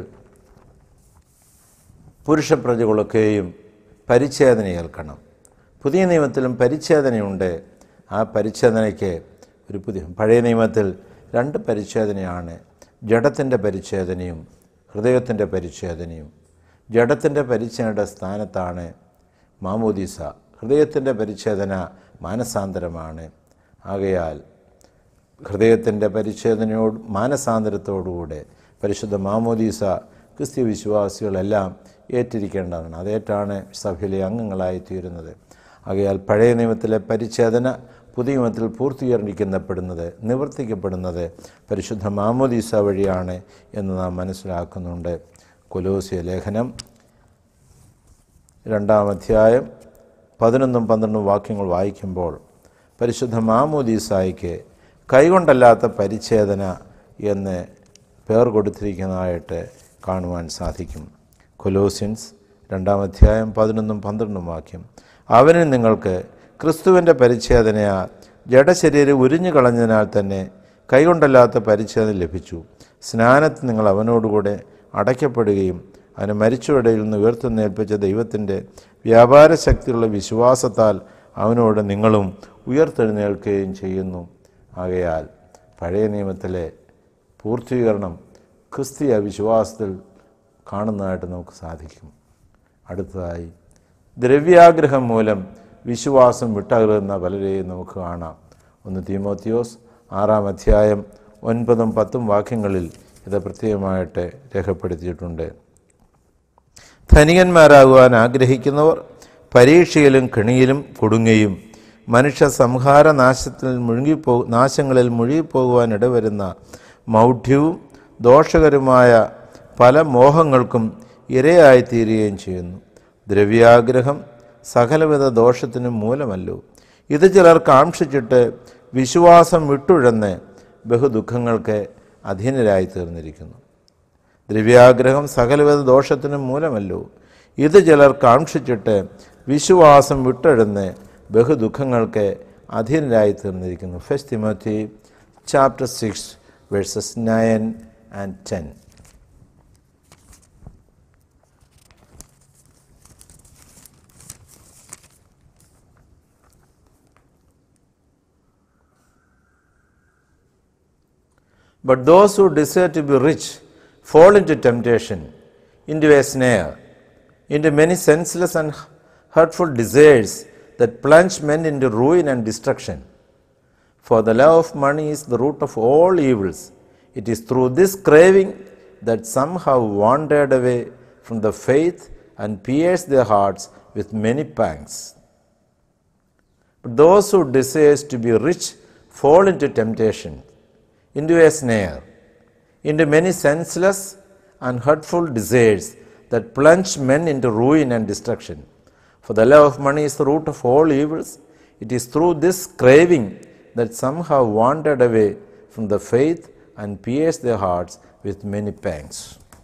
പുരുഷപ്രജകളൊക്കെയും പരിച്ഛേദന ഏൽക്കണം പുതിയ നിയമത്തിലും പരിച്ഛേദനയുണ്ട് ആ പരിച്ഛേദനയ്ക്ക് ഒരു പുതിയ പഴയ നിയമത്തിൽ രണ്ട് പരിച്ഛേദനയാണ് ജഡത്തിൻ്റെ പരിച്ഛേദനയും ഹൃദയത്തിൻ്റെ പരിച്ഛേദനയും ജഡത്തിൻ്റെ പരിച്ഛേദനയുടെ സ്ഥാനത്താണ് മാമോദീസ ഹൃദയത്തിൻ്റെ പരിച്ഛേദന മാനസാന്തരമാണ് ആകയാൽ ഹൃദയത്തിൻ്റെ പരിച്ഛേദനയോട് മാനസാന്തരത്തോടുകൂടെ പരിശുദ്ധ മാമോദീസ ക്രിസ്ത്യ വിശ്വാസികളെല്ലാം ഏറ്റിരിക്കേണ്ടതാണ് അതേറ്റാണ് സഭയിലെ അംഗങ്ങളായി തീരുന്നത് ആകയാൽ പഴയ നിയമത്തിലെ പരിച്ഛേദന പുതിയ നിയമത്തിൽ പൂർത്തീകരിക്കപ്പെടുന്നത് നിവർത്തിക്കപ്പെടുന്നത് പരിശുദ്ധ മാമോദീസ വഴിയാണ് എന്ന് നാം മനസ്സിലാക്കുന്നുണ്ട് കൊലോസിയ ലേഖനം രണ്ടാം അധ്യായം പതിനൊന്നും പന്ത്രണ്ടും വാക്യങ്ങൾ വായിക്കുമ്പോൾ പരിശുദ്ധ മാമോദീസായിക്ക് കൈകൊണ്ടല്ലാത്ത പരിച്ഛേദന എന്ന് പേർ കൊടുത്തിരിക്കുന്നതായിട്ട് കാണുവാൻ സാധിക്കും കൊലോസിൻസ് രണ്ടാം അധ്യായം പതിനൊന്നും പന്ത്രണ്ടും വാക്യം അവന് നിങ്ങൾക്ക് ക്രിസ്തുവിൻ്റെ പരിച്ഛേദനയാ ജഡശരീരം ഉരിഞ്ഞു കളഞ്ഞതിനാൽ തന്നെ കൈകൊണ്ടല്ലാത്ത പരിച്ഛേദന ലഭിച്ചു സ്നാനത്തിൽ നിങ്ങൾ അവനോടുകൂടെ അടയ്ക്കപ്പെടുകയും അവനെ മരിച്ചവരുടെയിൽ നിന്ന് ഉയർത്തെന്നേൽപ്പിച്ച ദൈവത്തിൻ്റെ വ്യാപാര ശക്തിയുള്ള വിശ്വാസത്താൽ അവനോട് നിങ്ങളും ഉയർത്തെഴുന്നേൽക്കുകയും ചെയ്യുന്നു ആകയാൽ പഴയ നിയമത്തിലെ പൂർത്തീകരണം ക്രിസ്തീയ വിശ്വാസത്തിൽ കാണുന്നതായിട്ട് നമുക്ക് സാധിക്കും അടുത്തതായി ദ്രവ്യാഗ്രഹം മൂലം വിശ്വാസം വിട്ടകലുന്ന പലരെയും നമുക്ക് കാണാം ഒന്ന് തീമോത്തിയോസ് ആറാം അധ്യായം ഒൻപതും പത്തും വാക്യങ്ങളിൽ ഇത് പ്രത്യേകമായിട്ട് രേഖപ്പെടുത്തിയിട്ടുണ്ട് ധനികന്മാരാകുവാൻ ആഗ്രഹിക്കുന്നവർ പരീക്ഷയിലും കെണിയിലും കുടുങ്ങുകയും മനുഷ്യ സംഹാര നാശത്തിൽ മുഴുകിപ്പോ നാശങ്ങളിൽ മുഴുകിപ്പോകുവാൻ ഇടവരുന്ന മൗഢ്യവും ദോഷകരമായ പല മോഹങ്ങൾക്കും ഇരയായിത്തീരുകയും ചെയ്യുന്നു ദ്രവ്യാഗ്രഹം സകലവിധ ദോഷത്തിനും മൂലമല്ലോ ഇത് ചിലർ കാക്ഷിച്ചിട്ട് വിശ്വാസം വിട്ടുഴന്ന് ബഹുദുഃഖങ്ങൾക്ക് അധീനരായി തീർന്നിരിക്കുന്നു ദ്രവ്യാഗ്രഹം സകലവിധ ദോഷത്തിനും മൂലമല്ലോ ഇത് ചിലർ കാക്ഷിച്ചിട്ട് വിശ്വാസം വിട്ടെഴുന്ന് ബഹുദുഃഖങ്ങൾക്ക് അധീനരായി തീർന്നിരിക്കുന്നു First Timothy chapter six verses nine and ten But those who desire to be rich fall into temptation, into a snare, into many senseless and hurtful desires that plunge men into ruin and destruction. For the love of money is the root of all evils. It is through this craving that some have wandered away from the faith and pierced their hearts with many pangs. But those who desire to be rich fall into temptation, into a snare, into many senseless and hurtful desires that plunge men into ruin and destruction. For the love of money is the root of all evils. It is through this craving that some have wandered away from the faith and pierced their hearts with many pangs.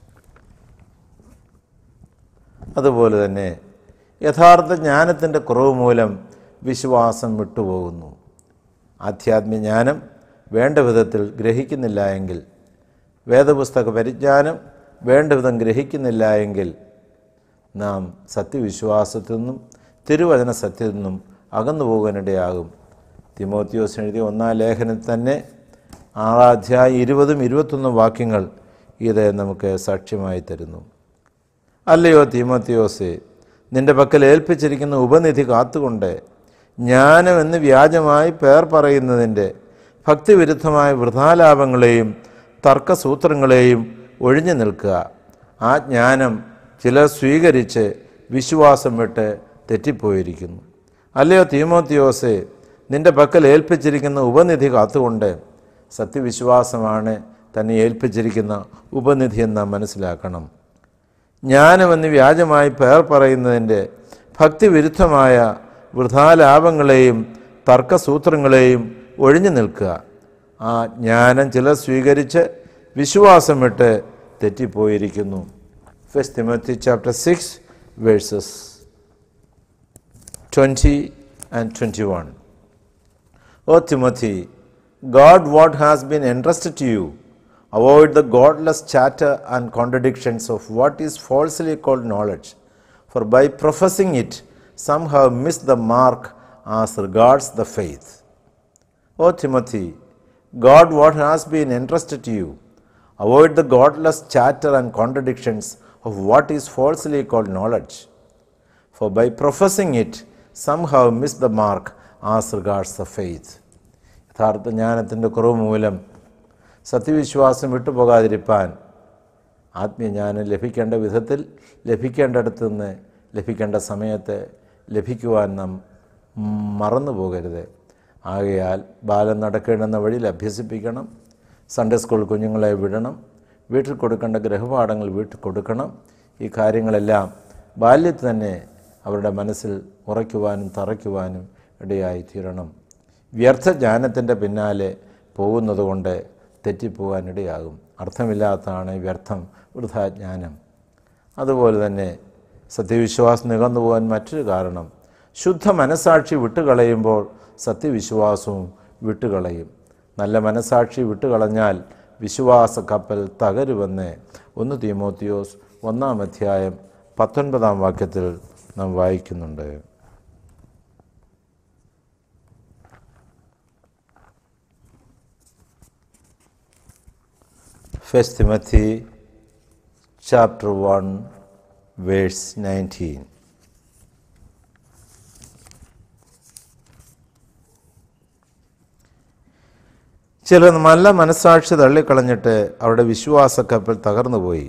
അതുപോലെ തന്നെ യഥാർത്ഥ ജ്ഞാനത്തിൻ്റെ കുറവ് മൂലം വിശ്വാസം വിട്ടുപോകുന്നു ആധ്യാത്മിക ജ്ഞാനം വേണ്ട വിധത്തിൽ ഗ്രഹിക്കുന്നില്ല എങ്കിൽ വേദപുസ്തക പരിജ്ഞാനം വേണ്ട വിധം ഗ്രഹിക്കുന്നില്ല എങ്കിൽ നാം സത്യവിശ്വാസത്തിൽ നിന്നും തിരുവചന സത്യത്തിൽ നിന്നും അകന്നു പോകാനിടയാകും തിമോത്തിയോസ് എഴുതിയ ഒന്നാം ലേഖനത്തിൽ തന്നെ ആറാധ്യായം ഇരുപതും ഇരുപത്തൊന്നും വാക്യങ്ങൾ ഇത് നമുക്ക് സാക്ഷ്യമായി തരുന്നു അല്ലയോ തീമോത്തിയോസെ നിന്റെ പക്കൽ ഏൽപ്പിച്ചിരിക്കുന്ന ഉപനിധി കാത്തുകൊണ്ട് ജ്ഞാനം എന്ന് വ്യാജമായി പേർ പറയുന്നതിൻ്റെ ഭക്തിവിരുദ്ധമായ വൃഥാലാപങ്ങളെയും തർക്കസൂത്രങ്ങളെയും ഒഴിഞ്ഞു നിൽക്കുക ആ ജ്ഞാനം ചിലർ സ്വീകരിച്ച് വിശ്വാസം വിട്ട് തെറ്റിപ്പോയിരിക്കുന്നു അല്ലയോ തീമോത്തിയോസെ നിന്റെ പക്കൽ ഏൽപ്പിച്ചിരിക്കുന്ന ഉപനിധി കാത്തുകൊണ്ട് സത്യവിശ്വാസമാണ് തന്നെ ഏൽപ്പിച്ചിരിക്കുന്ന ഉപനിധി എന്ന് നാം മനസ്സിലാക്കണം ജ്ഞാനമെന്ന് വ്യാജമായി പേർ പറയുന്നതിൻ്റെ ഭക്തിവിരുദ്ധമായ വൃഥാലാപങ്ങളെയും തർക്കസൂത്രങ്ങളെയും ഒഴിഞ്ഞു നിൽക്കുക ആ ജ്ഞാനം ചിലർ സ്വീകരിച്ച് വിശ്വാസം വിട്ട് തെറ്റിപ്പോയിരിക്കുന്നു First Timothy chapter six verses twenty and twenty one O Timothy, God what has been entrusted to you, avoid the godless chatter and contradictions of what is falsely called knowledge, for by professing it, some have missed the mark as regards the faith. O Timothy, God what has been entrusted to you, avoid the godless chatter and contradictions of what is falsely called knowledge, for by professing it, some have missed the mark as regards the faith. യഥാർത്ഥ ജ്ഞാനത്തിൻ്റെ കുറവ് മൂലം സത്യവിശ്വാസം വിട്ടുപോകാതിരിപ്പാൻ ആത്മീയജ്ഞാനം ലഭിക്കേണ്ട വിധത്തിൽ ലഭിക്കേണ്ടടത്ത് നിന്ന് ലഭിക്കേണ്ട സമയത്ത് ലഭിക്കുവാൻ നാം മറന്നു പോകരുത് ആകയാൽ ബാലം നടക്കേണ്ടുന്ന വഴിയിൽ അഭ്യസിപ്പിക്കണം സൺഡേ സ്കൂൾ കുഞ്ഞുങ്ങളെ വിടണം വീട്ടിൽ കൊടുക്കേണ്ട ഗൃഹപാഠങ്ങൾ വീട്ടിൽ കൊടുക്കണം ഈ കാര്യങ്ങളെല്ലാം ബാല്യത്തിൽ തന്നെ അവരുടെ മനസ്സിൽ ഉറയ്ക്കുവാനും തറയ്ക്കുവാനും ഇടയായി തീരണം വ്യർത്ഥ ജ്ഞാനത്തിൻ്റെ പിന്നാലെ പോകുന്നതുകൊണ്ട് തെറ്റിപ്പോകാനിടയാകും അർത്ഥമില്ലാത്തതാണ് വ്യർത്ഥം വൃഥാജ്ഞാനം അതുപോലെ തന്നെ സത്യവിശ്വാസം നികന്നു പോകാൻ മറ്റൊരു കാരണം ശുദ്ധ മനസാക്ഷി വിട്ടുകളയുമ്പോൾ സത്യവിശ്വാസവും വിട്ടുകളയും നല്ല മനസാക്ഷി വിട്ടുകളഞ്ഞാൽ വിശ്വാസ കപ്പൽ തകരുമെന്ന് ഒന്ന് തീമോത്തിയോസ് ഒന്നാം അധ്യായം പത്തൊൻപതാം വാക്യത്തിൽ നാം വായിക്കുന്നുണ്ട് First Timothy chapter 1 verse 19. ചിലർ നല്ല മനസ്സാക്ഷി തള്ളിക്കളഞ്ഞിട്ട് അവരുടെ വിശ്വാസ കപ്പൽ തകർന്നുപോയി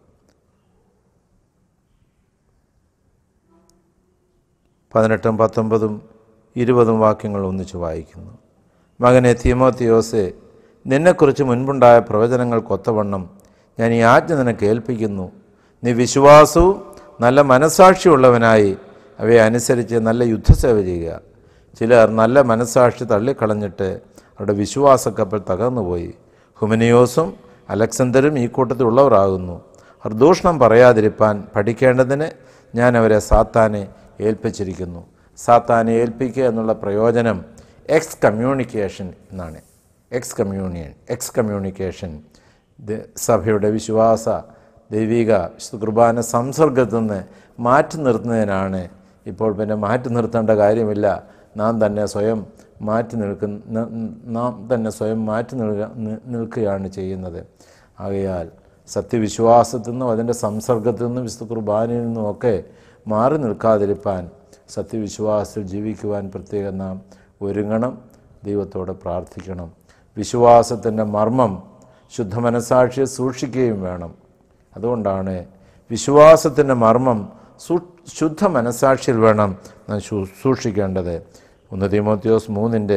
പതിനെട്ടും പത്തൊമ്പതും ഇരുപതും വാക്യങ്ങൾ ഒന്നിച്ച് വായിക്കുന്നു മകനെ തീമോത്തിയോസെ നിന്നെക്കുറിച്ച് മുൻപുണ്ടായ പ്രവചനങ്ങൾക്കൊത്തവണ്ണം ഞാൻ ഈ ആജ്ഞ നിനക്ക് ഏൽപ്പിക്കുന്നു നീ വിശ്വാസവും നല്ല മനസാക്ഷിയുള്ളവനായി അവയെ അനുസരിച്ച് നല്ല യുദ്ധസേവ ചെയ്യുക ചിലർ നല്ല മനസാക്ഷി തള്ളിക്കളഞ്ഞിട്ട് അവരുടെ വിശ്വാസക്കപ്പൽ തകർന്നുപോയി ഹുമനിയോസും അലക്സന്തരും ഈ കൂട്ടത്തിലുള്ളവരാകുന്നു അവർ ദൂഷണം പറയാതിരിപ്പാൻ പഠിക്കേണ്ടതിന് ഞാൻ അവരെ സാത്താനെ ഏൽപ്പിച്ചിരിക്കുന്നു സാത്താനെ ഏൽപ്പിക്കുക എന്നുള്ള പ്രയോജനം എക്സ് കമ്മ്യൂണിക്കേഷൻ എന്നാണ് എക്സ് കമ്മ്യൂണിയൻ എക്സ് കമ്മ്യൂണിക്കേഷൻ സഭയുടെ വിശ്വാസ ദൈവിക വിശുദ്ധ കുർബാന സംസർഗത്തിൽ നിന്ന് മാറ്റി നിർത്തുന്നതിനാണ് ഇപ്പോൾ പിന്നെ മാറ്റി നിർത്തേണ്ട കാര്യമില്ല നാം തന്നെ സ്വയം മാറ്റി നിൽക്കുന്ന നാം തന്നെ സ്വയം മാറ്റി നിൽക്കുക നി- നിൽക്കുകയാണ് ചെയ്യുന്നത് ആകയാൽ സത്യവിശ്വാസത്തിൽ നിന്നും അതിൻ്റെ സംസർഗത്തിൽ നിന്നും വിശുദ്ധ കുർബാനയിൽ നിന്നുമൊക്കെ മാറി നിൽക്കാതിരിപ്പാൻ സത്യവിശ്വാസത്തിൽ ജീവിക്കുവാൻ പ്രത്യേകം നാം ഒരുങ്ങണം ദൈവത്തോട് പ്രാർത്ഥിക്കണം വിശ്വാസത്തിൻ്റെ മർമ്മം ശുദ്ധ മനസാക്ഷിയെ സൂക്ഷിക്കുകയും വേണം അതുകൊണ്ടാണ് വിശ്വാസത്തിൻ്റെ മർമ്മം സു ശുദ്ധ മനസാക്ഷിയിൽ വേണം നാം സൂ- സൂക്ഷിക്കേണ്ടത് ഒന്ന് തീമോത്തിയോസ് മൂന്നിൻ്റെ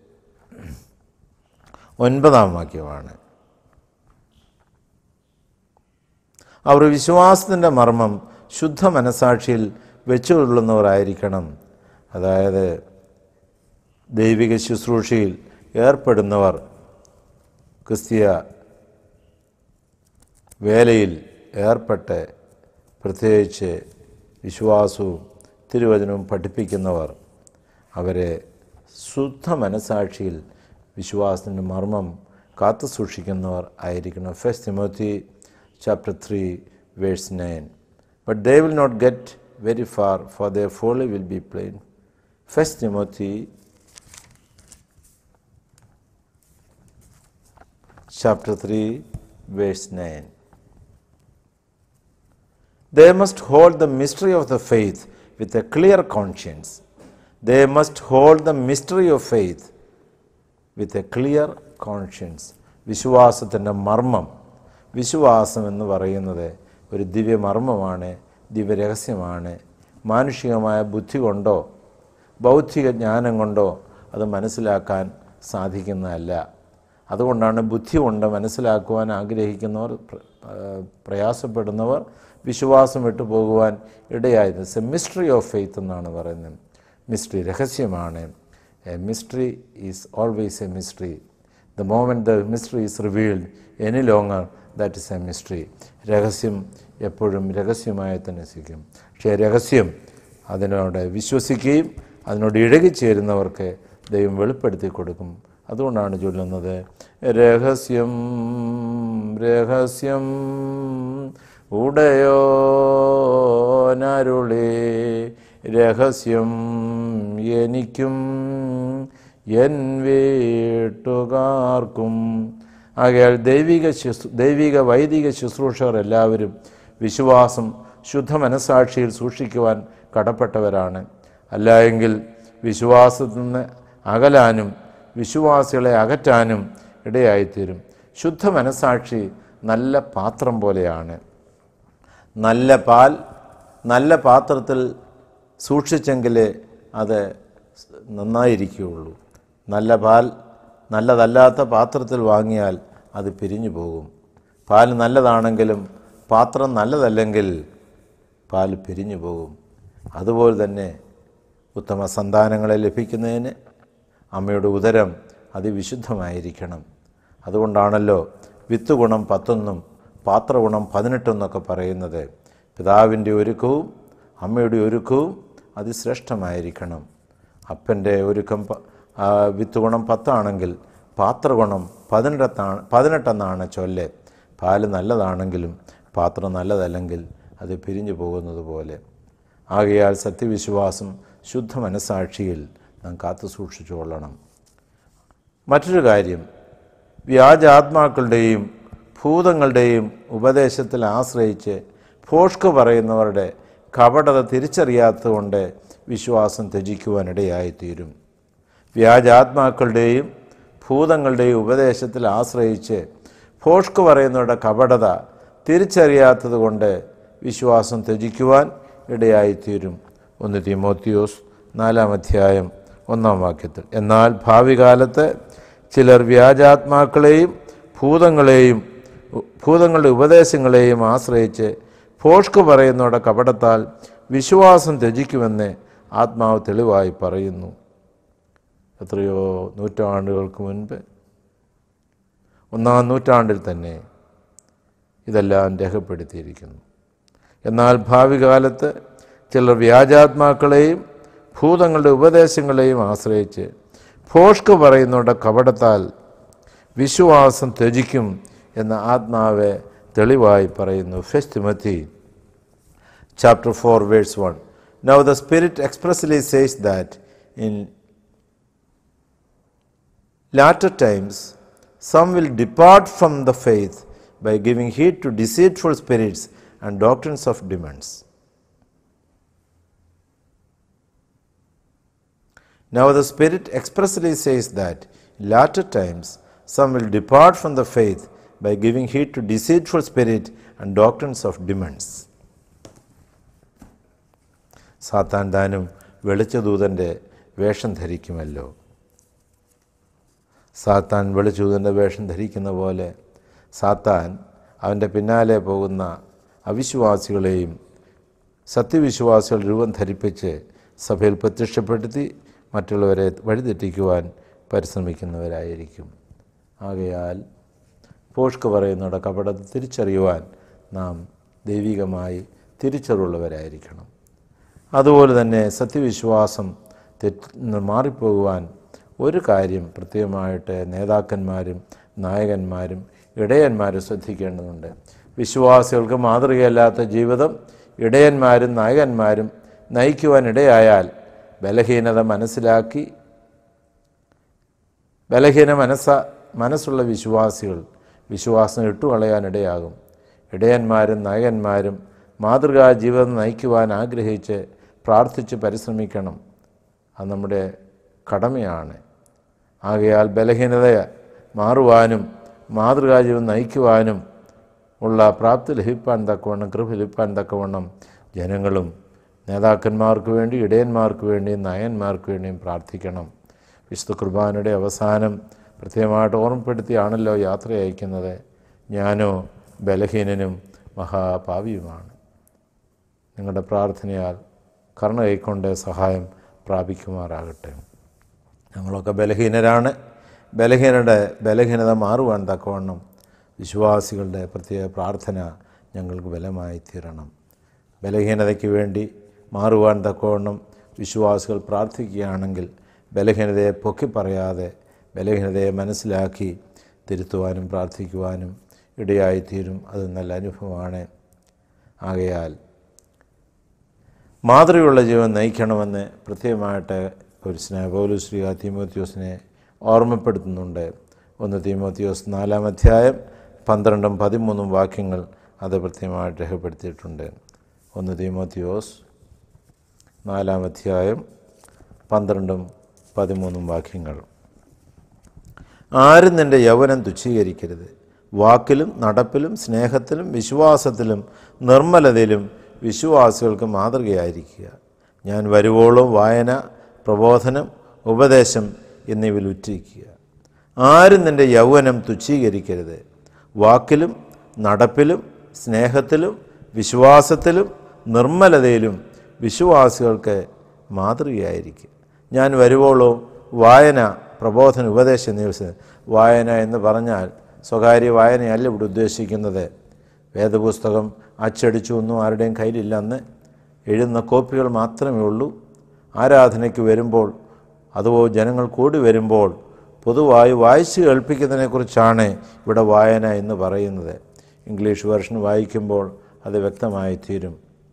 ഒൻപതാം വാക്യമാണ് അവർ വിശ്വാസത്തിൻ്റെ മർമ്മം ശുദ്ധ മനസാക്ഷിയിൽ വെച്ചുകൊള്ളുന്നവരായിരിക്കണം അതായത് ദൈവിക ശുശ്രൂഷയിൽ ഏർപ്പെടുന്നവർ ക്രിസ്തീയ വേലയിൽ ഏർപ്പെട്ട് പ്രത്യേകിച്ച് വിശ്വാസവും തിരുവചനവും പഠിപ്പിക്കുന്നവർ അവരെ ശുദ്ധ മനസാക്ഷിയിൽ വിശ്വാസത്തിൻ്റെ മർമ്മം കാത്തു സൂക്ഷിക്കുന്നവർ ആയിരിക്കണം First Timothy chapter three verse nine but they will not get very far for the folly will be plain First Timothy chapter 3, verse 9. They must hold the mystery of the faith with a clear conscience. They must hold the mystery of faith with a clear conscience. വിശ്വാസത്തിൻ്റെ മർമ്മം വിശ്വാസം എന്ന് പറയുന്നത് ഒരു ദിവ്യമർമ്മമാണ് ദിവ്യരഹസ്യമാണ് മാനുഷികമായ ബുദ്ധി കൊണ്ടോ ബൗദ്ധിക ജ്ഞാനം കൊണ്ടോ അത് മനസ്സിലാക്കാൻ സാധിക്കുന്നതല്ല അതുകൊണ്ടാണ് ബുദ്ധി കൊണ്ട് മനസ്സിലാക്കുവാൻ ആഗ്രഹിക്കുന്നവർ പ്ര- ആ, പ്രയാസപ്പെടുന്നവർ വിശ്വാസം വിട്ടു പോകുവാൻ ഇടയായത് എ മിസ്റ്ററി ഓഫ് ഫെയ്ത്ത് എന്നാണ് പറയുന്നത് മിസ്റ്ററി രഹസ്യമാണ് a mystery is always a mystery the moment the mystery is revealed any longer that is a mystery രഹസ്യം എപ്പോഴും രഹസ്യമായി തന്നെ സിക്കും പക്ഷേ രഹസ്യം അതിനോട് വിശ്വസിക്കുകയും അതിനോട് ഇഴകിച്ചേരുന്നവർക്ക് ദൈവം വെളിപ്പെടുത്തി കൊടുക്കും അതുകൊണ്ടാണ് ചൊല്ലുന്നത് രഹസ്യം രഹസ്യം ഉടയോനരുളേ രഹസ്യം എനിക്കും എൻ വീട്ടുകാർക്കും ആകയാൽ ദൈവിക ശുശ്രൂ ദൈവിക വൈദിക ശുശ്രൂഷകർ എല്ലാവരും വിശ്വാസം ശുദ്ധ മനസാക്ഷിയിൽ സൂക്ഷിക്കുവാൻ കടപ്പെട്ടവരാണ് അല്ലായെങ്കിൽ വിശ്വാസത്തിൽ നിന്ന് അകലാനും വിശ്വാസികളെ അകറ്റാനും ഇടയായിത്തീരും ശുദ്ധ മനസാക്ഷി നല്ല പാത്രം പോലെയാണ് നല്ല പാൽ നല്ല പാത്രത്തിൽ സൂക്ഷിച്ചെങ്കിലേ അത് നന്നായിരിക്കുകയുള്ളൂ നല്ല പാൽ നല്ലതല്ലാത്ത പാത്രത്തിൽ വാങ്ങിയാൽ അത് പിരിഞ്ഞു പോകും പാൽ നല്ലതാണെങ്കിലും പാത്രം നല്ലതല്ലെങ്കിൽ പാൽ പിരിഞ്ഞു പോകും അതുപോലെ തന്നെ ഉത്തമ സന്താനങ്ങളെ ലഭിക്കുന്നതിന് അമ്മയുടെ ഉദരം അതിവിശുദ്ധമായിരിക്കണം അതുകൊണ്ടാണല്ലോ വിത്ത് ഗുണം പത്തൊന്നും പാത്രഗുണം പതിനെട്ടെന്നൊക്കെ പറയുന്നത് പിതാവിൻ്റെ ഒരുക്കവും അമ്മയുടെ ഒരുക്കവും അതിശ്രേഷ്ഠമായിരിക്കണം അപ്പൻ്റെ ഒരുക്കം പ- ആ, വിത്ത് ഗുണം പത്താണെങ്കിൽ പാത്രഗുണം പതിനെട്ടാണ് പതിനെട്ടെന്നാണ് ചൊല്ല് പാല് നല്ലതാണെങ്കിലും പാത്രം നല്ലതല്ലെങ്കിൽ അത് പിരിഞ്ഞു പോകുന്നത് പോലെ ആകയാൽ സത്യവിശ്വാസം ശുദ്ധ മനസാക്ഷിയിൽ നാം കാത്തു സൂക്ഷിച്ചു കൊള്ളണം മറ്റൊരു കാര്യം വ്യാജാത്മാക്കളുടെയും ഭൂതങ്ങളുടെയും ഉപദേശത്തിൽ ആശ്രയിച്ച് ഫോഷ്ക്ക് പറയുന്നവരുടെ കപടത തിരിച്ചറിയാത്തതുകൊണ്ട് വിശ്വാസം ത്യജിക്കുവാനിടയായിത്തീരും വ്യാജാത്മാക്കളുടെയും ഭൂതങ്ങളുടെയും ഉപദേശത്തിൽ ആശ്രയിച്ച് ഫോഷ്ക്ക് പറയുന്നവരുടെ കപടത തിരിച്ചറിയാത്തത് കൊണ്ട് വിശ്വാസം ത്യജിക്കുവാൻ ഇടയായിത്തീരും ഒന്ന് തിമോത്തിയോസ് നാലാം അധ്യായം ഒന്നാം വാക്യത്തിൽ എന്നാൽ ഭാവി കാലത്ത് ചിലർ വ്യാജാത്മാക്കളെയും ഭൂതങ്ങളെയും ഭൂതങ്ങളുടെ ഉപദേശങ്ങളെയും ആശ്രയിച്ച് ഫോഷ്ക്ക് പറയുന്നവരുടെ കപടത്താൽ വിശ്വാസം ത്യജിക്കുമെന്ന് ആത്മാവ് തെളിവായി പറയുന്നു എത്രയോ നൂറ്റാണ്ടുകൾക്ക് മുൻപ് ഒന്നാം നൂറ്റാണ്ടിൽ തന്നെ ഇതെല്ലാം രേഖപ്പെടുത്തിയിരിക്കുന്നു എന്നാൽ ഭാവി കാലത്ത് ചിലർ വ്യാജാത്മാക്കളെയും ഭൂതങ്ങളുടെ ഉപദേശങ്ങളെയും ആശ്രയിച്ച് ഫോഷ്ക്ക് പറയുന്നുണ്ട് കപടത്താൽ വിശ്വാസം ത്യജിക്കും എന്ന ആത്മാവെ തെളിവായി പറയുന്നു First Timothy chapter 4 verse 1 now the spirit expressly says that in latter times some will depart from the faith by giving heed to deceitful spirits and doctrines of demons now the spirit expressly says that in latter times some will depart from the faith by giving heed to deceitful spirit and doctrines of demons സാത്താൻ താനും വെളിച്ചദൂതൻ്റെ വേഷം ധരിക്കുമല്ലോ സാത്താൻ വെളിച്ചദൂതൻ്റെ വേഷം ധരിക്കുന്ന പോലെ സാത്താൻ അവൻ്റെ പിന്നാലെ പോകുന്ന അവിശ്വാസികളെയും സത്യവിശ്വാസികൾ രൂപം ധരിപ്പിച്ച് സഭയിൽ പ്രത്യക്ഷപ്പെടുത്തി മറ്റുള്ളവരെ വഴിതെറ്റിക്കുവാൻ പരിശ്രമിക്കുന്നവരായിരിക്കും ആകയാൽ പോഷ്ക്ക് പറയുന്നവിടെ കപടത്തെ തിരിച്ചറിയുവാൻ നാം ദൈവികമായി തിരിച്ചറിവുള്ളവരായിരിക്കണം അതുപോലെ തന്നെ സത്യവിശ്വാസം തെറ്റ് മാറിപ്പോകുവാൻ ഒരു കാര്യം പ്രത്യേകമായിട്ട് നേതാക്കന്മാരും നായകന്മാരും ഇടയന്മാരും ശ്രദ്ധിക്കേണ്ടതുണ്ട് വിശ്വാസികൾക്ക് മാതൃകയല്ലാത്ത ജീവിതം ഇടയന്മാരും നായകന്മാരും നയിക്കുവാൻ ഇടയായാൽ ബലഹീനത മനസ്സിലാക്കി ബലഹീന മനസ്സ മനസ്സുള്ള വിശ്വാസികൾ വിശ്വാസം ഇട്ടുകളയാനിടയാകും ഇടയന്മാരും നായകന്മാരും മാതൃകാ ജീവിതം നയിക്കുവാൻ ആഗ്രഹിച്ച് പ്രാർത്ഥിച്ച് പരിശ്രമിക്കണം അത് നമ്മുടെ കടമയാണ് ആകയാൽ ബലഹീനത മാറുവാനും മാതൃകാ ജീവിതം നയിക്കുവാനും ഉള്ള പ്രാപ്തി ലഭിപ്പാൻ തക്കവണ്ണം കൃപ ലഭിപ്പാൻ തക്കവണ്ണം ജനങ്ങളും നേതാക്കന്മാർക്ക് വേണ്ടി ഇടയന്മാർക്ക് വേണ്ടിയും നയന്മാർക്ക് വേണ്ടിയും പ്രാർത്ഥിക്കണം വിശുദ്ധ കുർബാനയുടെ അവസാനം പ്രത്യേകമായിട്ട് ഓർമ്മപ്പെടുത്തിയാണല്ലോ യാത്ര അയക്കുന്നത് ഞാനോ ബലഹീനനും മഹാപാവിയുമാണ് നിങ്ങളുടെ പ്രാർത്ഥനയാൽ കർണ കൈക്കൊണ്ട് സഹായം പ്രാപിക്കുമാറാകട്ടെ ഞങ്ങളൊക്കെ ബലഹീനരാണ് ബലഹീനരുടെ ബലഹീനത മാറുവാൻ തക്കവണ്ണം വിശ്വാസികളുടെ പ്രത്യേക പ്രാർത്ഥന ഞങ്ങൾക്ക് ബലമായി തീരണം ബലഹീനതയ്ക്ക് വേണ്ടി മാറുവാൻ തക്കവണ്ണം വിശ്വാസികൾ പ്രാർത്ഥിക്കുകയാണെങ്കിൽ ബലഹീനതയെ പൊക്കി പറയാതെ ബലഹീനതയെ മനസ്സിലാക്കി തിരുത്തുവാനും പ്രാർത്ഥിക്കുവാനും ഇടയായിത്തീരും അത് നല്ല അനുഭവമാണ് ആകയാൽ മാതൃകയുള്ള ജീവൻ നയിക്കണമെന്ന് പ്രത്യേകമായിട്ട് ഒരു സ്നേഹ പൗലുശ്രീ തീമോത്യോസിനെ ഓർമ്മപ്പെടുത്തുന്നുണ്ട് ഒന്ന് തീമോത്യോസ് നാലാം അധ്യായം പന്ത്രണ്ടും പതിമൂന്നും വാക്യങ്ങൾ അത് പ്രത്യേകമായിട്ട് രേഖപ്പെടുത്തിയിട്ടുണ്ട് ഒന്ന് തീമോത്യോസ് നാലാം അധ്യായം പന്ത്രണ്ടും പതിമൂന്നും വാക്യങ്ങൾ ആരും നിൻ്റെ യൗവനം തുച്ഛീകരിക്കരുത് വാക്കിലും നടപ്പിലും സ്നേഹത്തിലും വിശ്വാസത്തിലും നിർമ്മലതയിലും വിശ്വാസികൾക്ക് മാതൃകയായിരിക്കുക ഞാൻ വരുവോളം വായന പ്രബോധനം ഉപദേശം എന്നിവയിൽ ഉറ്റിരിക്കുക ആരും നിൻ്റെ യൗവനം തുച്ഛീകരിക്കരുത് വാക്കിലും നടപ്പിലും സ്നേഹത്തിലും വിശ്വാസത്തിലും നിർമ്മലതയിലും വിശ്വാസികൾക്ക് മാതൃകയായിരിക്കുക ഞാൻ വരുവോളോ വായന പ്രബോധന ഉപദേശം എന്നിവ വായന എന്ന് പറഞ്ഞാൽ സ്വകാര്യ വായനയല്ല ഇവിടെ ഉദ്ദേശിക്കുന്നത് വേദപുസ്തകം അച്ചടിച്ചു ഒന്നും ആരുടെയും കയ്യിലില്ല അന്ന് എഴുതുന്ന കോപ്പികൾ മാത്രമേ ഉള്ളൂ ആരാധനയ്ക്ക് വരുമ്പോൾ അതുപോലെ ജനങ്ങൾ കൂടി വരുമ്പോൾ പൊതുവായി വായിച്ച് കേൾപ്പിക്കുന്നതിനെക്കുറിച്ചാണ് ഇവിടെ വായന എന്ന് പറയുന്നത് ഇംഗ്ലീഷ് വേർഷൻ വായിക്കുമ്പോൾ അത് വ്യക്തമായി തീരും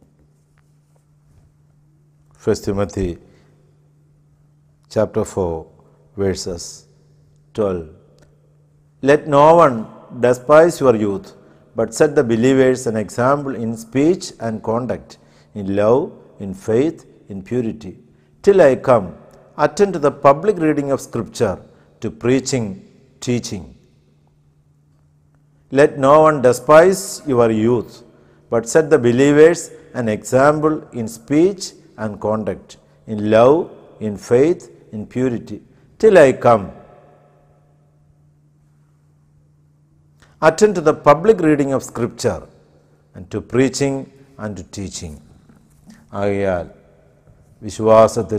First Timothy chapter 4, verses 12. Let no one despise your youth, but set the believers an example in speech and conduct, in love, in faith, in purity. Till I come, attend to the public reading of Scripture, to preaching, teaching. Let no one despise your youth, but set the believers an example in speech and conduct, in love, in faith, in purity, till I come. Attend to the public reading of Scripture, and to preaching and to teaching. ആകയാൽ വിശ്വാസത്തിൽ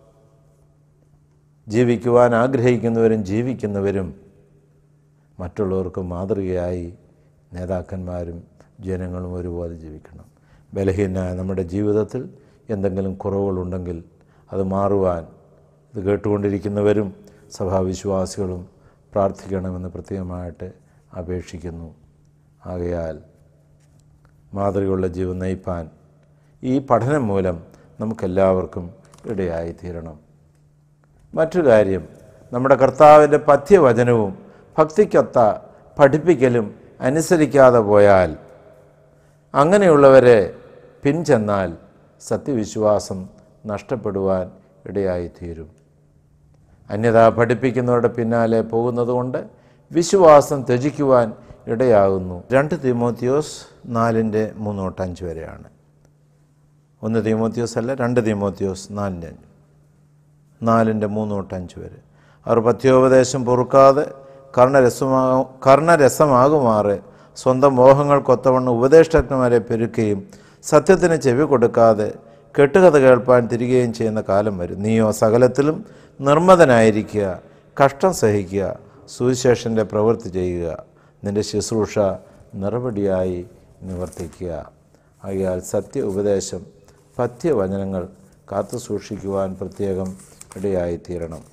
ജീവിക്കുവാൻ ആഗ്രഹിക്കുന്നവരും ജീവിക്കുന്നവരും മറ്റുള്ളവർക്ക് മാതൃകയായി നേതാക്കന്മാരും ജനങ്ങളും ഒരുപോലെ ജീവിക്കണം ബലഹീനായ നമ്മുടെ ജീവിതത്തിൽ എന്തെങ്കിലും കുറവുകളുണ്ടെങ്കിൽ അത് മാറുവാൻ ഇത് കേട്ടുകൊണ്ടിരിക്കുന്നവരും സഭാവിശ്വാസികളും പ്രാർത്ഥിക്കണമെന്ന് പ്രത്യേകമായിട്ട് അപേക്ഷിക്കുന്നു ആകയാൽ മാതൃകയുള്ള ജീവൻ നയിപ്പാൻ ഈ പഠനം മൂലം നമുക്കെല്ലാവർക്കും ഇടയായിത്തീരണം മറ്റു കാര്യം നമ്മുടെ കർത്താവിൻ്റെ പഥ്യവചനവും ഭക്തിക്കൊത്ത പഠിപ്പിക്കലും അനുസരിക്കാതെ പോയാൽ അങ്ങനെയുള്ളവരെ പിൻചെന്നാൽ സത്യവിശ്വാസം നഷ്ടപ്പെടുവാൻ ഇടയായിത്തീരും അന്യത പഠിപ്പിക്കുന്നവരുടെ പിന്നാലെ പോകുന്നതുകൊണ്ട് വിശ്വാസം ത്യജിക്കുവാൻ ഇടയാകുന്നു രണ്ട് തീമോത്തിയോസ് നാലിൻ്റെ മൂന്ന് തൊട്ട് അഞ്ച് വരെയാണ് ഒന്ന് തീമോത്തിയോസ് അല്ല രണ്ട് തീമോത്തിയോസ് നാലിൻ്റെ അഞ്ച് നാലിൻ്റെ മൂന്ന് തൊട്ട് അഞ്ച് വരെ അവർ പഥ്യോപദേശം പൊറുക്കാതെ കർണരസമാ കർണരസമാകുമാറ് സ്വന്തം മോഹങ്ങൾക്കൊത്തവണ്ണം ഉപദേഷ്ടാത്മാരെ പെരുക്കുകയും സത്യത്തിന് ചെവി കൊടുക്കാതെ കെട്ടുകഥ കേൾപ്പാൻ തിരികെയും ചെയ്യുന്ന കാലം വരും നീയോ സകലത്തിലും നിർമ്മതനായിരിക്കുക കഷ്ടം സഹിക്കുക സുവിശേഷൻ്റെ പ്രവൃത്തി ചെയ്യുക നിന്റെ ശുശ്രൂഷ നിറപടിയായി നിവർത്തിക്കുക ആകയാൽ സത്യ ഉപദേശം പഥ്യവചനങ്ങൾ കാത്തു സൂക്ഷിക്കുവാൻ പ്രത്യേകം ഇടയായിത്തീരണം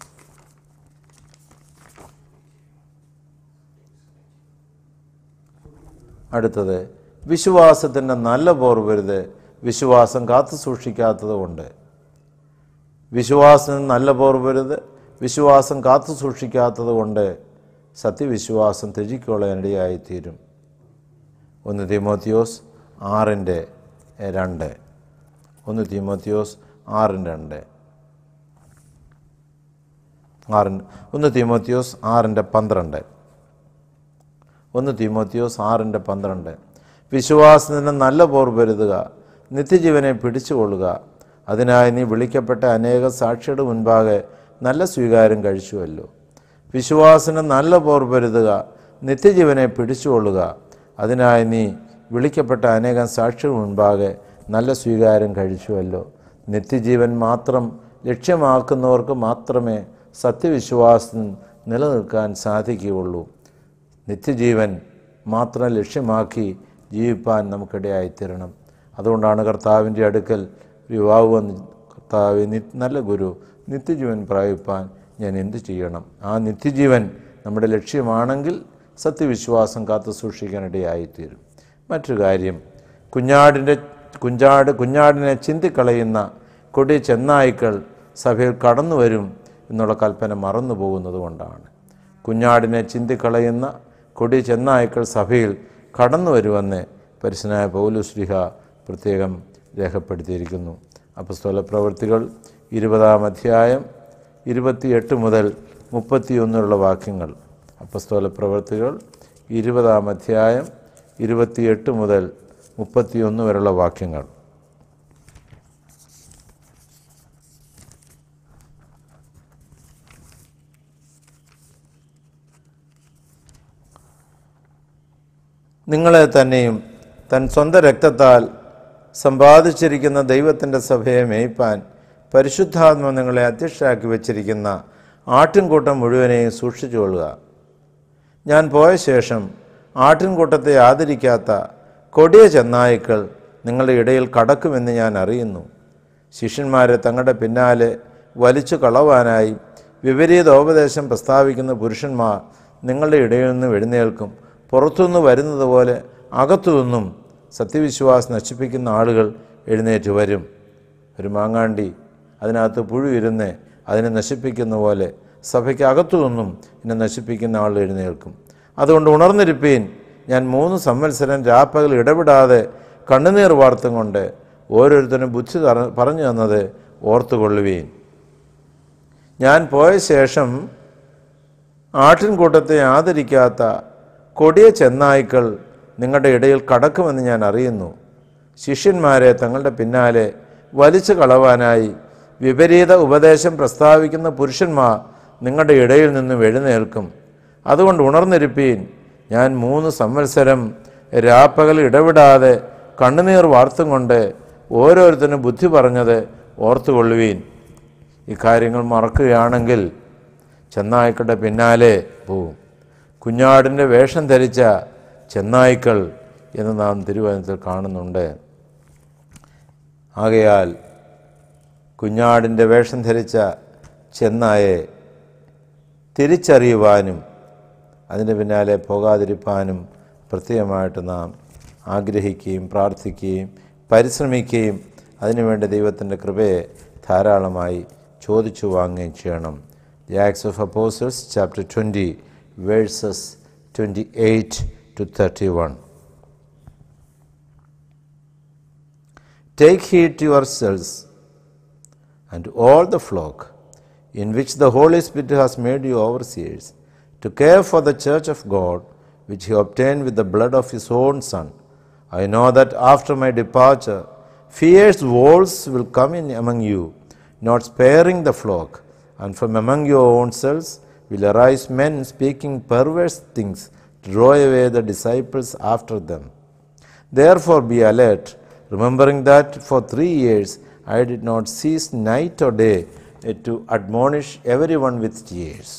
അടുത്തത് വിശ്വാസത്തിൻ്റെ നല്ല പോർവരുത് വിശ്വാസം കാത്തു സൂക്ഷിക്കാത്തത് കൊണ്ട് വിശ്വാസത്തിന് നല്ല പോർവരുത് വിശ്വാസം കാത്തു സൂക്ഷിക്കാത്തത് കൊണ്ട് സത്യവിശ്വാസം ത്യജിക്കൊള്ളാനിടയായിത്തീരും ഒന്ന് തീമോത്തിയോസ് ആറിൻ്റെ രണ്ട് ഒന്ന് തീമോത്തിയോസ് ആറിൻ്റെ രണ്ട് ആറിന് ഒന്ന് തീമോത്തിയോസ് ആറിൻ്റെ പന്ത്രണ്ട് ഒന്ന് തീമോത്തിയോസ് ആറിൻ്റെ പന്ത്രണ്ട് വിശ്വാസത്തിന് നല്ല പോർ പൊരുതുക നിത്യജീവനെ പിടിച്ചുകൊള്ളുക അതിനായി നീ വിളിക്കപ്പെട്ട അനേക സാക്ഷിയുടെ മുൻപാകെ നല്ല സ്വീകാരം കഴിച്ചുവല്ലോ വിശ്വാസത്തിന് നല്ല പോർ പൊരുതുക നിത്യജീവനെ പിടിച്ചുകൊള്ളുക അതിനായി നീ വിളിക്കപ്പെട്ട അനേകം സാക്ഷികൾ മുൻപാകെ നല്ല സ്വീകാരം കഴിച്ചുവല്ലോ നിത്യജീവൻ മാത്രം ലക്ഷ്യമാക്കുന്നവർക്ക് മാത്രമേ സത്യവിശ്വാസം നിലനിൽക്കാൻ സാധിക്കുകയുള്ളൂ നിത്യജീവൻ മാത്രം ലക്ഷ്യമാക്കി ജീവിപ്പാൻ നമുക്കിടയായിത്തീരണം അതുകൊണ്ടാണ് കർത്താവിൻ്റെ അടുക്കൽ ഒരു യുവാവ് വന്ന് കർത്താവ് നല്ല ഗുരു നിത്യജീവൻ പ്രാപിപ്പാൻ ഞാൻ എന്ത് ചെയ്യണം ആ നിത്യജീവൻ നമ്മുടെ ലക്ഷ്യമാണെങ്കിൽ സത്യവിശ്വാസം കാത്തു സൂക്ഷിക്കാനിടയായിത്തീരും മറ്റൊരു കാര്യം കുഞ്ഞാടിൻ്റെ കുഞ്ഞാട് കുഞ്ഞാടിനെ ചിന്തിക്കളയുന്ന കൊടി ചെന്നായ്ക്കൾ സഭയിൽ കടന്നു വരും എന്നുള്ള കൽപ്പന മറന്നു പോകുന്നത് കൊണ്ടാണ് കുഞ്ഞാടിനെ ചിന്തിക്കളയുന്ന കൊടി ചെന്നായ്ക്കൾ സഭയിൽ കടന്നു വരുമെന്ന് പരിശനായ പൗലുശ്രീഹ പ്രത്യേകം രേഖപ്പെടുത്തിയിരിക്കുന്നു അപ്പസ്തോല പ്രവൃത്തികൾ ഇരുപതാം അധ്യായം ഇരുപത്തിയെട്ട് മുതൽ മുപ്പത്തിയൊന്നുള്ള വാക്യങ്ങൾ അപ്പസ്തോല പ്രവൃത്തികൾ ഇരുപതാം അധ്യായം ഇരുപത്തിയെട്ട് മുതൽ മുപ്പത്തിയൊന്ന് വരെയുള്ള വാക്യങ്ങൾ നിങ്ങളെ തന്നെയും തൻ സ്വന്തം രക്തത്താൽ സമ്പാദിച്ചിരിക്കുന്ന ദൈവത്തിൻ്റെ സഭയെ മേയ്പ്പാൻ പരിശുദ്ധാത്മ നിങ്ങളെ അധ്യക്ഷരാക്കി വച്ചിരിക്കുന്ന ആട്ടിൻകൂട്ടം മുഴുവനെയും സൂക്ഷിച്ചുകൊള്ളുക ഞാൻ പോയ ശേഷം ആട്ടിൻകൂട്ടത്തെ ആദരിക്കാത്ത കൊടിയ ചെന്നായ്ക്കൾ നിങ്ങളുടെ ഇടയിൽ കടക്കുമെന്ന് ഞാൻ അറിയുന്നു ശിഷ്യന്മാരെ തങ്ങളുടെ പിന്നാലെ വലിച്ചു കളവാനായി വിപരീതോപദേശം പ്രസ്താവിക്കുന്ന പുരുഷന്മാർ നിങ്ങളുടെ ഇടയിൽ നിന്നും എഴുന്നേൽക്കും പുറത്തുനിന്ന് വരുന്നത് പോലെ അകത്തുനിന്നും സത്യവിശ്വാസം നശിപ്പിക്കുന്ന ആളുകൾ എഴുന്നേറ്റ് വരും ഒരു മാങ്ങാണ്ടി അതിനകത്ത് പുഴു ഇരുന്ന് അതിനെ നശിപ്പിക്കുന്ന പോലെ സഭയ്ക്ക് അകത്തുനിന്നും എന്നെ നശിപ്പിക്കുന്ന ആൾ എഴുന്നേൽക്കും അതുകൊണ്ട് ഉണർന്നിരിപ്പീൻ ഞാൻ മൂന്ന് സംവത്സരം രാപ്പകൽ ഇടപെടാതെ കണ്ണുനീർ വാർത്തും കൊണ്ട് ഓരോരുത്തരും ബുദ്ധി തറ- പറഞ്ഞു തന്നത് ഓർത്തുകൊള്ളുവീൻ ഞാൻ പോയ ശേഷം ആട്ടിൻകൂട്ടത്തെ ആദരിക്കാത്ത കൊടിയ ചെന്നായ്ക്കൾ നിങ്ങളുടെ ഇടയിൽ കടക്കുമെന്ന് ഞാൻ അറിയുന്നു ശിഷ്യന്മാരെ തങ്ങളുടെ പിന്നാലെ വലിച്ചു കളവാനായി വിപരീത ഉപദേശം പ്രസ്താവിക്കുന്ന പുരുഷന്മാർ നിങ്ങളുടെ ഇടയിൽ നിന്നും എഴുന്നേൽക്കും അതുകൊണ്ട് ഉണർന്നിരിപ്പീൻ ഞാൻ മൂന്ന് സംവത്സരം രാപ്പകൽ ഇടവിടാതെ കണ്ണുനീർ വാർത്തും കൊണ്ട് ഓരോരുത്തരും ബുദ്ധി പറഞ്ഞത് ഓർത്തുകൊള്ളുവീൻ ഇക്കാര്യങ്ങൾ മറക്കുകയാണെങ്കിൽ ചെന്നായ്ക്കളുടെ പിന്നാലെ പോവും കുഞ്ഞാടിൻ്റെ വേഷം ധരിച്ച ചെന്നായ്ക്കൾ എന്ന് നാം തിരുവനന്തപുരത്തിൽ കാണുന്നുണ്ട് ആകയാൽ കുഞ്ഞാടിൻ്റെ വേഷം ധരിച്ച ചെന്നായെ തിരിച്ചറിയുവാനും അതിൻ്റെ പിന്നാലെ പോകാതിരിക്കാനും പ്രത്യേകമായിട്ട് നാം ആഗ്രഹിക്കുകയും പ്രാർത്ഥിക്കുകയും പരിശ്രമിക്കുകയും അതിനുവേണ്ടി ദൈവത്തിൻ്റെ കൃപയെ ധാരാളമായി ചോദിച്ചു വാങ്ങുകയും ചെയ്യണം the Acts of Apostles chapter twenty verses twenty eight to thirty one Take heed to yourselves and to all the flock in which the Holy Spirit has made you overseers, to care for the church of God, which he obtained with the blood of his own Son. I know that after my departure, fierce wolves will come in among you, not sparing the flock, and from among your own selves will arise men speaking perverse things to draw away the disciples after them. Therefore, be alert, remembering that for three years I did not cease night or day eh, to admonish everyone with tears.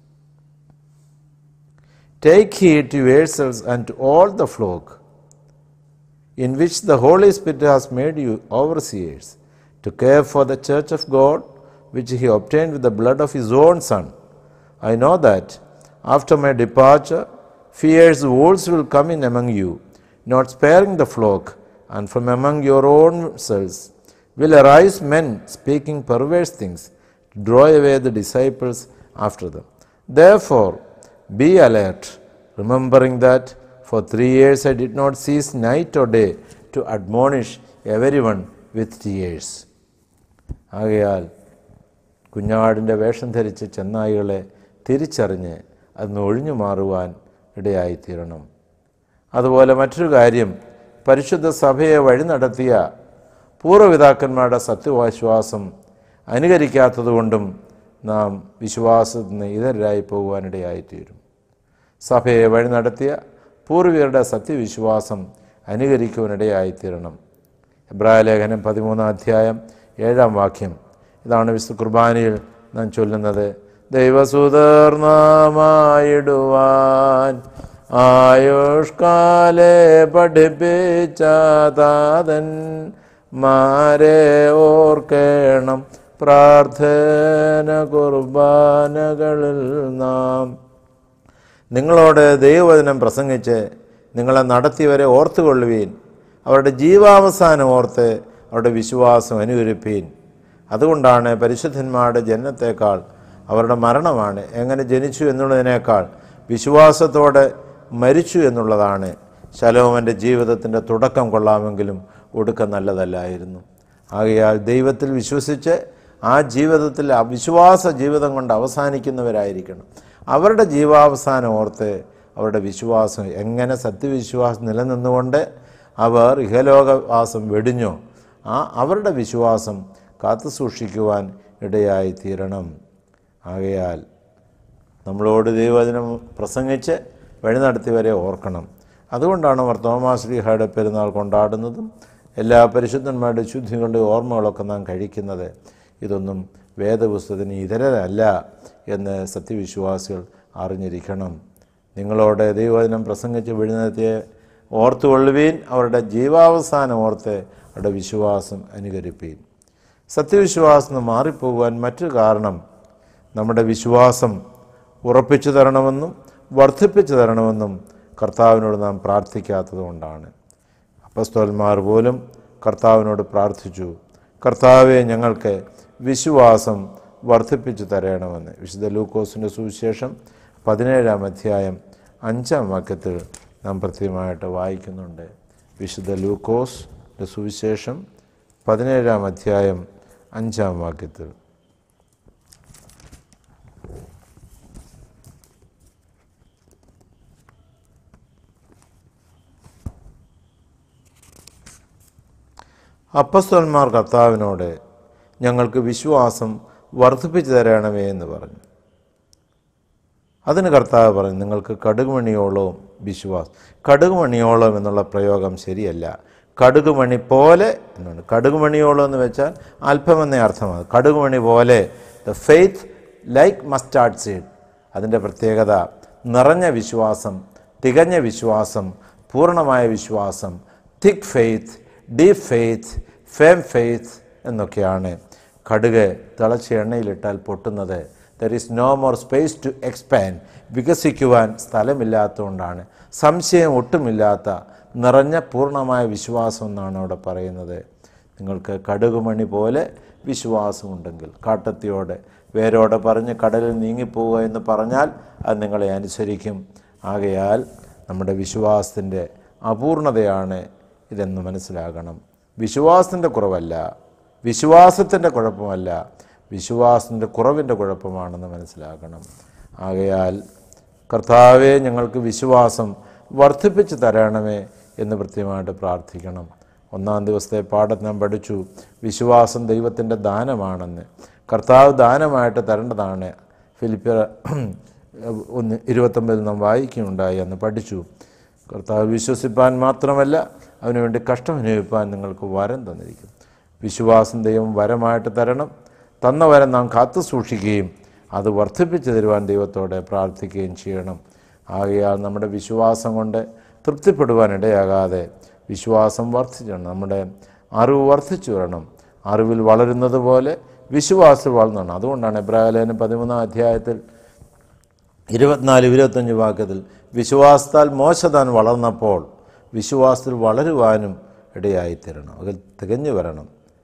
Take heed to yourselves and to all the flock in which the Holy Spirit has made you overseers, to care for the church of God, which he obtained with the blood of his own Son. I know that after my departure, fierce wolves will come in among you, not sparing the flock, and from among your own selves will arise men speaking perverse things to draw away the disciples after them. Therefore, be alert, remembering that for three years I did not cease night or day to admonish everyone with tears. ആകയാൽ കുഞ്ഞാടിൻ്റെ വേഷം ധരിച്ച് ചെന്നായികളെ തിരിച്ചറിഞ്ഞ് അതിന് ഒഴിഞ്ഞു മാറുവാൻ ഇടയായിത്തീരണം അതുപോലെ മറ്റൊരു കാര്യം പരിശുദ്ധ സഭയെ വഴി നടത്തിയ പൂർവ്വപിതാക്കന്മാരുടെ സത്യവിശ്വാസം അനുകരിക്കാത്തതുകൊണ്ടും നാം വിശ്വാസത്തിന് ഇതരായി പോകുവാനിടയായിത്തീരും സഭയെ വഴി നടത്തിയ പൂർവികരുടെ സത്യവിശ്വാസം അനുകരിക്കുവാനിടയായിത്തീരണം എബ്രായ ലേഖനം പതിമൂന്നാം അധ്യായം ഏഴാം വാക്യം ഇതാണ് വിശുദ്ധ കുർബാനയിൽ നാം ചൊല്ലുന്നത് ദൈവസുധർണമായിടുവാൻ ആയുഷ്കാലെ പഠിപ്പിച്ച താതൻ മാരെ ഓർക്കേണം പ്രാർത്ഥന കുർബാനകളിൽ നാം നിങ്ങളോട് ദൈവവചനം പ്രസംഗിച്ച് നിങ്ങളെ നടത്തിയവരെ ഓർത്തുകൊള്ളുവീൻ അവരുടെ ജീവാവസാനം ഓർത്ത് അവരുടെ വിശ്വാസം അനുകരിപ്പീൻ അതുകൊണ്ടാണ് പരിശുദ്ധന്മാരുടെ ജനനത്തേക്കാൾ അവരുടെ മരണമാണ് എങ്ങനെ ജനിച്ചു എന്നുള്ളതിനേക്കാൾ വിശ്വാസത്തോടെ മരിച്ചു എന്നുള്ളതാണ് ശലോമൻ്റെ ജീവിതത്തിൻ്റെ തുടക്കം കൊള്ളാമെങ്കിലും ഒടുക്കം നല്ലതല്ലായിരുന്നു ആകയാൽ ദൈവത്തിൽ വിശ്വസിച്ച് ആ ജീവിതത്തിൽ ആ വിശ്വാസ ജീവിതം കൊണ്ട് അവസാനിക്കുന്നവരായിരിക്കണം അവരുടെ ജീവാവസാനം ഓർത്ത് അവരുടെ വിശ്വാസം എങ്ങനെ സത്യവിശ്വാസം നിലനിന്നുകൊണ്ട് അവർ ഇഹലോകവാസം വെടിഞ്ഞോ ആ അവരുടെ വിശ്വാസം കാത്തു സൂക്ഷിക്കുവാൻ ഇടയായി തീരണം ആകയാൽ നമ്മളോട് ദൈവവചനം പ്രസംഗിച്ച് വഴി നടത്തിയവരെ ഓർക്കണം അതുകൊണ്ടാണ് വർത്തമാശ്രീഹയുടെ പെരുന്നാൾ കൊണ്ടാടുന്നതും എല്ലാ പരിശുദ്ധന്മാരുടെ ശുദ്ധികളുടെ ഓർമ്മകളൊക്കെ നാം കഴിക്കുന്നത് ഇതൊന്നും വേദപുസ്തകത്തിന് ഇതരല്ല എന്ന് സത്യവിശ്വാസികൾ അറിഞ്ഞിരിക്കണം നിങ്ങളോട് ദൈവവചനം പ്രസംഗിച്ച് വഴി നടത്തിയ ഓർത്തുകൊള്ളുവീൻ അവരുടെ ജീവാവസാനം ഓർത്ത് അവരുടെ വിശ്വാസം അനുകരിപ്പീൻ സത്യവിശ്വാസം നിന്ന് മാറിപ്പോകുവാൻ മറ്റൊരു കാരണം നമ്മുടെ വിശ്വാസം ഉറപ്പിച്ചു തരണമെന്നും വർദ്ധിപ്പിച്ചു തരണമെന്നും കർത്താവിനോട് നാം പ്രാർത്ഥിക്കാത്തതുകൊണ്ടാണ് അപ്പസ്തോന്മാർ പോലും കർത്താവിനോട് പ്രാർത്ഥിച്ചു കർത്താവെ ഞങ്ങൾക്ക് വിശ്വാസം വർദ്ധിപ്പിച്ചു തരണമെന്ന് വിശുദ്ധ ലൂക്കോസിൻ്റെ സുവിശേഷം പതിനേഴാം അധ്യായം അഞ്ചാം വാക്യത്തിൽ നാം പ്രത്യേകമായിട്ട് വായിക്കുന്നുണ്ട് വിശുദ്ധ ലൂക്കോസ് സുവിശേഷം പതിനേഴാം അധ്യായം അഞ്ചാം വാക്യത്തിൽ അപ്പസ്തോന്മാർ കർത്താവിനോട് ഞങ്ങൾക്ക് വിശ്വാസം വർദ്ധിപ്പിച്ചു തരണമേ എന്ന് പറഞ്ഞു അതിന് കർത്താവ് പറഞ്ഞു നിങ്ങൾക്ക് കടുകുമണിയോളവും വിശ്വാസം കടുകുമണിയോളം എന്നുള്ള പ്രയോഗം ശരിയല്ല കടുകുമണി പോലെ എന്നാണ് കടുകുമണിയോളം എന്ന് വെച്ചാൽ അല്പമെന്നേ അർത്ഥമാണ് കടുകുമണി പോലെ the faith like mustard seed അതിൻ്റെ പ്രത്യേകത നിറഞ്ഞ വിശ്വാസം തികഞ്ഞ വിശ്വാസം പൂർണ്ണമായ വിശ്വാസം thick faith deep faith firm faith എന്നൊക്കെയാണ് കടുക് തിളച്ച എണ്ണയിലിട്ടാൽ പൊട്ടുന്നത് there is no more space to expand വികസിക്കുവാൻ സ്ഥലമില്ലാത്തതുകൊണ്ടാണ് സംശയം ഒട്ടുമില്ലാത്ത നിറഞ്ഞ പൂർണ്ണമായ വിശ്വാസം എന്നാണ് അവിടെ പറയുന്നത് നിങ്ങൾക്ക് കടുകുമണി പോലെ വിശ്വാസമുണ്ടെങ്കിൽ കാട്ടത്തിയോടെ വേരോടെ പറഞ്ഞ് കടലിൽ നീങ്ങിപ്പോവുക എന്ന് പറഞ്ഞാൽ അത് നിങ്ങളെ അനുസരിക്കും ആകയാൽ നമ്മുടെ വിശ്വാസത്തിൻ്റെ അപൂർണതയാണ് ഇതെന്ന് മനസ്സിലാകണം വിശ്വാസത്തിൻ്റെ കുറവല്ല വിശ്വാസത്തിൻ്റെ കുഴപ്പമല്ല വിശ്വാസത്തിൻ്റെ കുറവിൻ്റെ കുഴപ്പമാണെന്ന് മനസ്സിലാക്കണം ആകയാൽ കർത്താവെ ഞങ്ങൾക്ക് വിശ്വാസം വർദ്ധിപ്പിച്ച് തരണമേ എന്ന് കൃത്യമായിട്ട് പ്രാർത്ഥിക്കണം ഒന്നാം ദിവസത്തെ പാഠം നാം പഠിച്ചു വിശ്വാസം ദൈവത്തിൻ്റെ ദാനമാണെന്ന് കർത്താവ് ദാനമായിട്ട് തരേണ്ടതാണ് ഫിലിപ്പിയർ ഒന്ന് ഇരുപത്തൊമ്പതിൽ നാം വായിക്കുകയുണ്ടായി അന്ന് പഠിച്ചു കർത്താവ് വിശ്വസിപ്പാൻ മാത്രമല്ല അതിനുവേണ്ടി കഷ്ടം അനുഭവിപ്പാൻ നിങ്ങൾക്ക് വരം തന്നിരിക്കും വിശ്വാസം ദൈവം വരമായിട്ട് തരണം തന്ന വരം നാം കാത്തു സൂക്ഷിക്കുകയും അത് വർദ്ധിപ്പിച്ചു തരുവാൻ ദൈവത്തോടെ പ്രാർത്ഥിക്കുകയും ചെയ്യണം ആകയാൽ നമ്മുടെ വിശ്വാസം കൊണ്ട് തൃപ്തിപ്പെടുവാൻ ഇടയാകാതെ വിശ്വാസം വർദ്ധിക്കണം നമ്മുടെ അറിവ് വർദ്ധിച്ചു വരണം അറിവിൽ വളരുന്നത് പോലെ വിശ്വാസത്തിൽ വളർന്നണം അതുകൊണ്ടാണ് എബ്രാഹിലേന പതിമൂന്നാം അധ്യായത്തിൽ ഇരുപത്തിനാല് ഇരുപത്തഞ്ച് വാക്യത്തിൽ വിശ്വാസത്താൽ മോശതാൻ വളർന്നപ്പോൾ വിശ്വാസത്തിൽ വളരുവാനും ഇടയായിത്തീരണം അതിൽ തികഞ്ഞു വരണം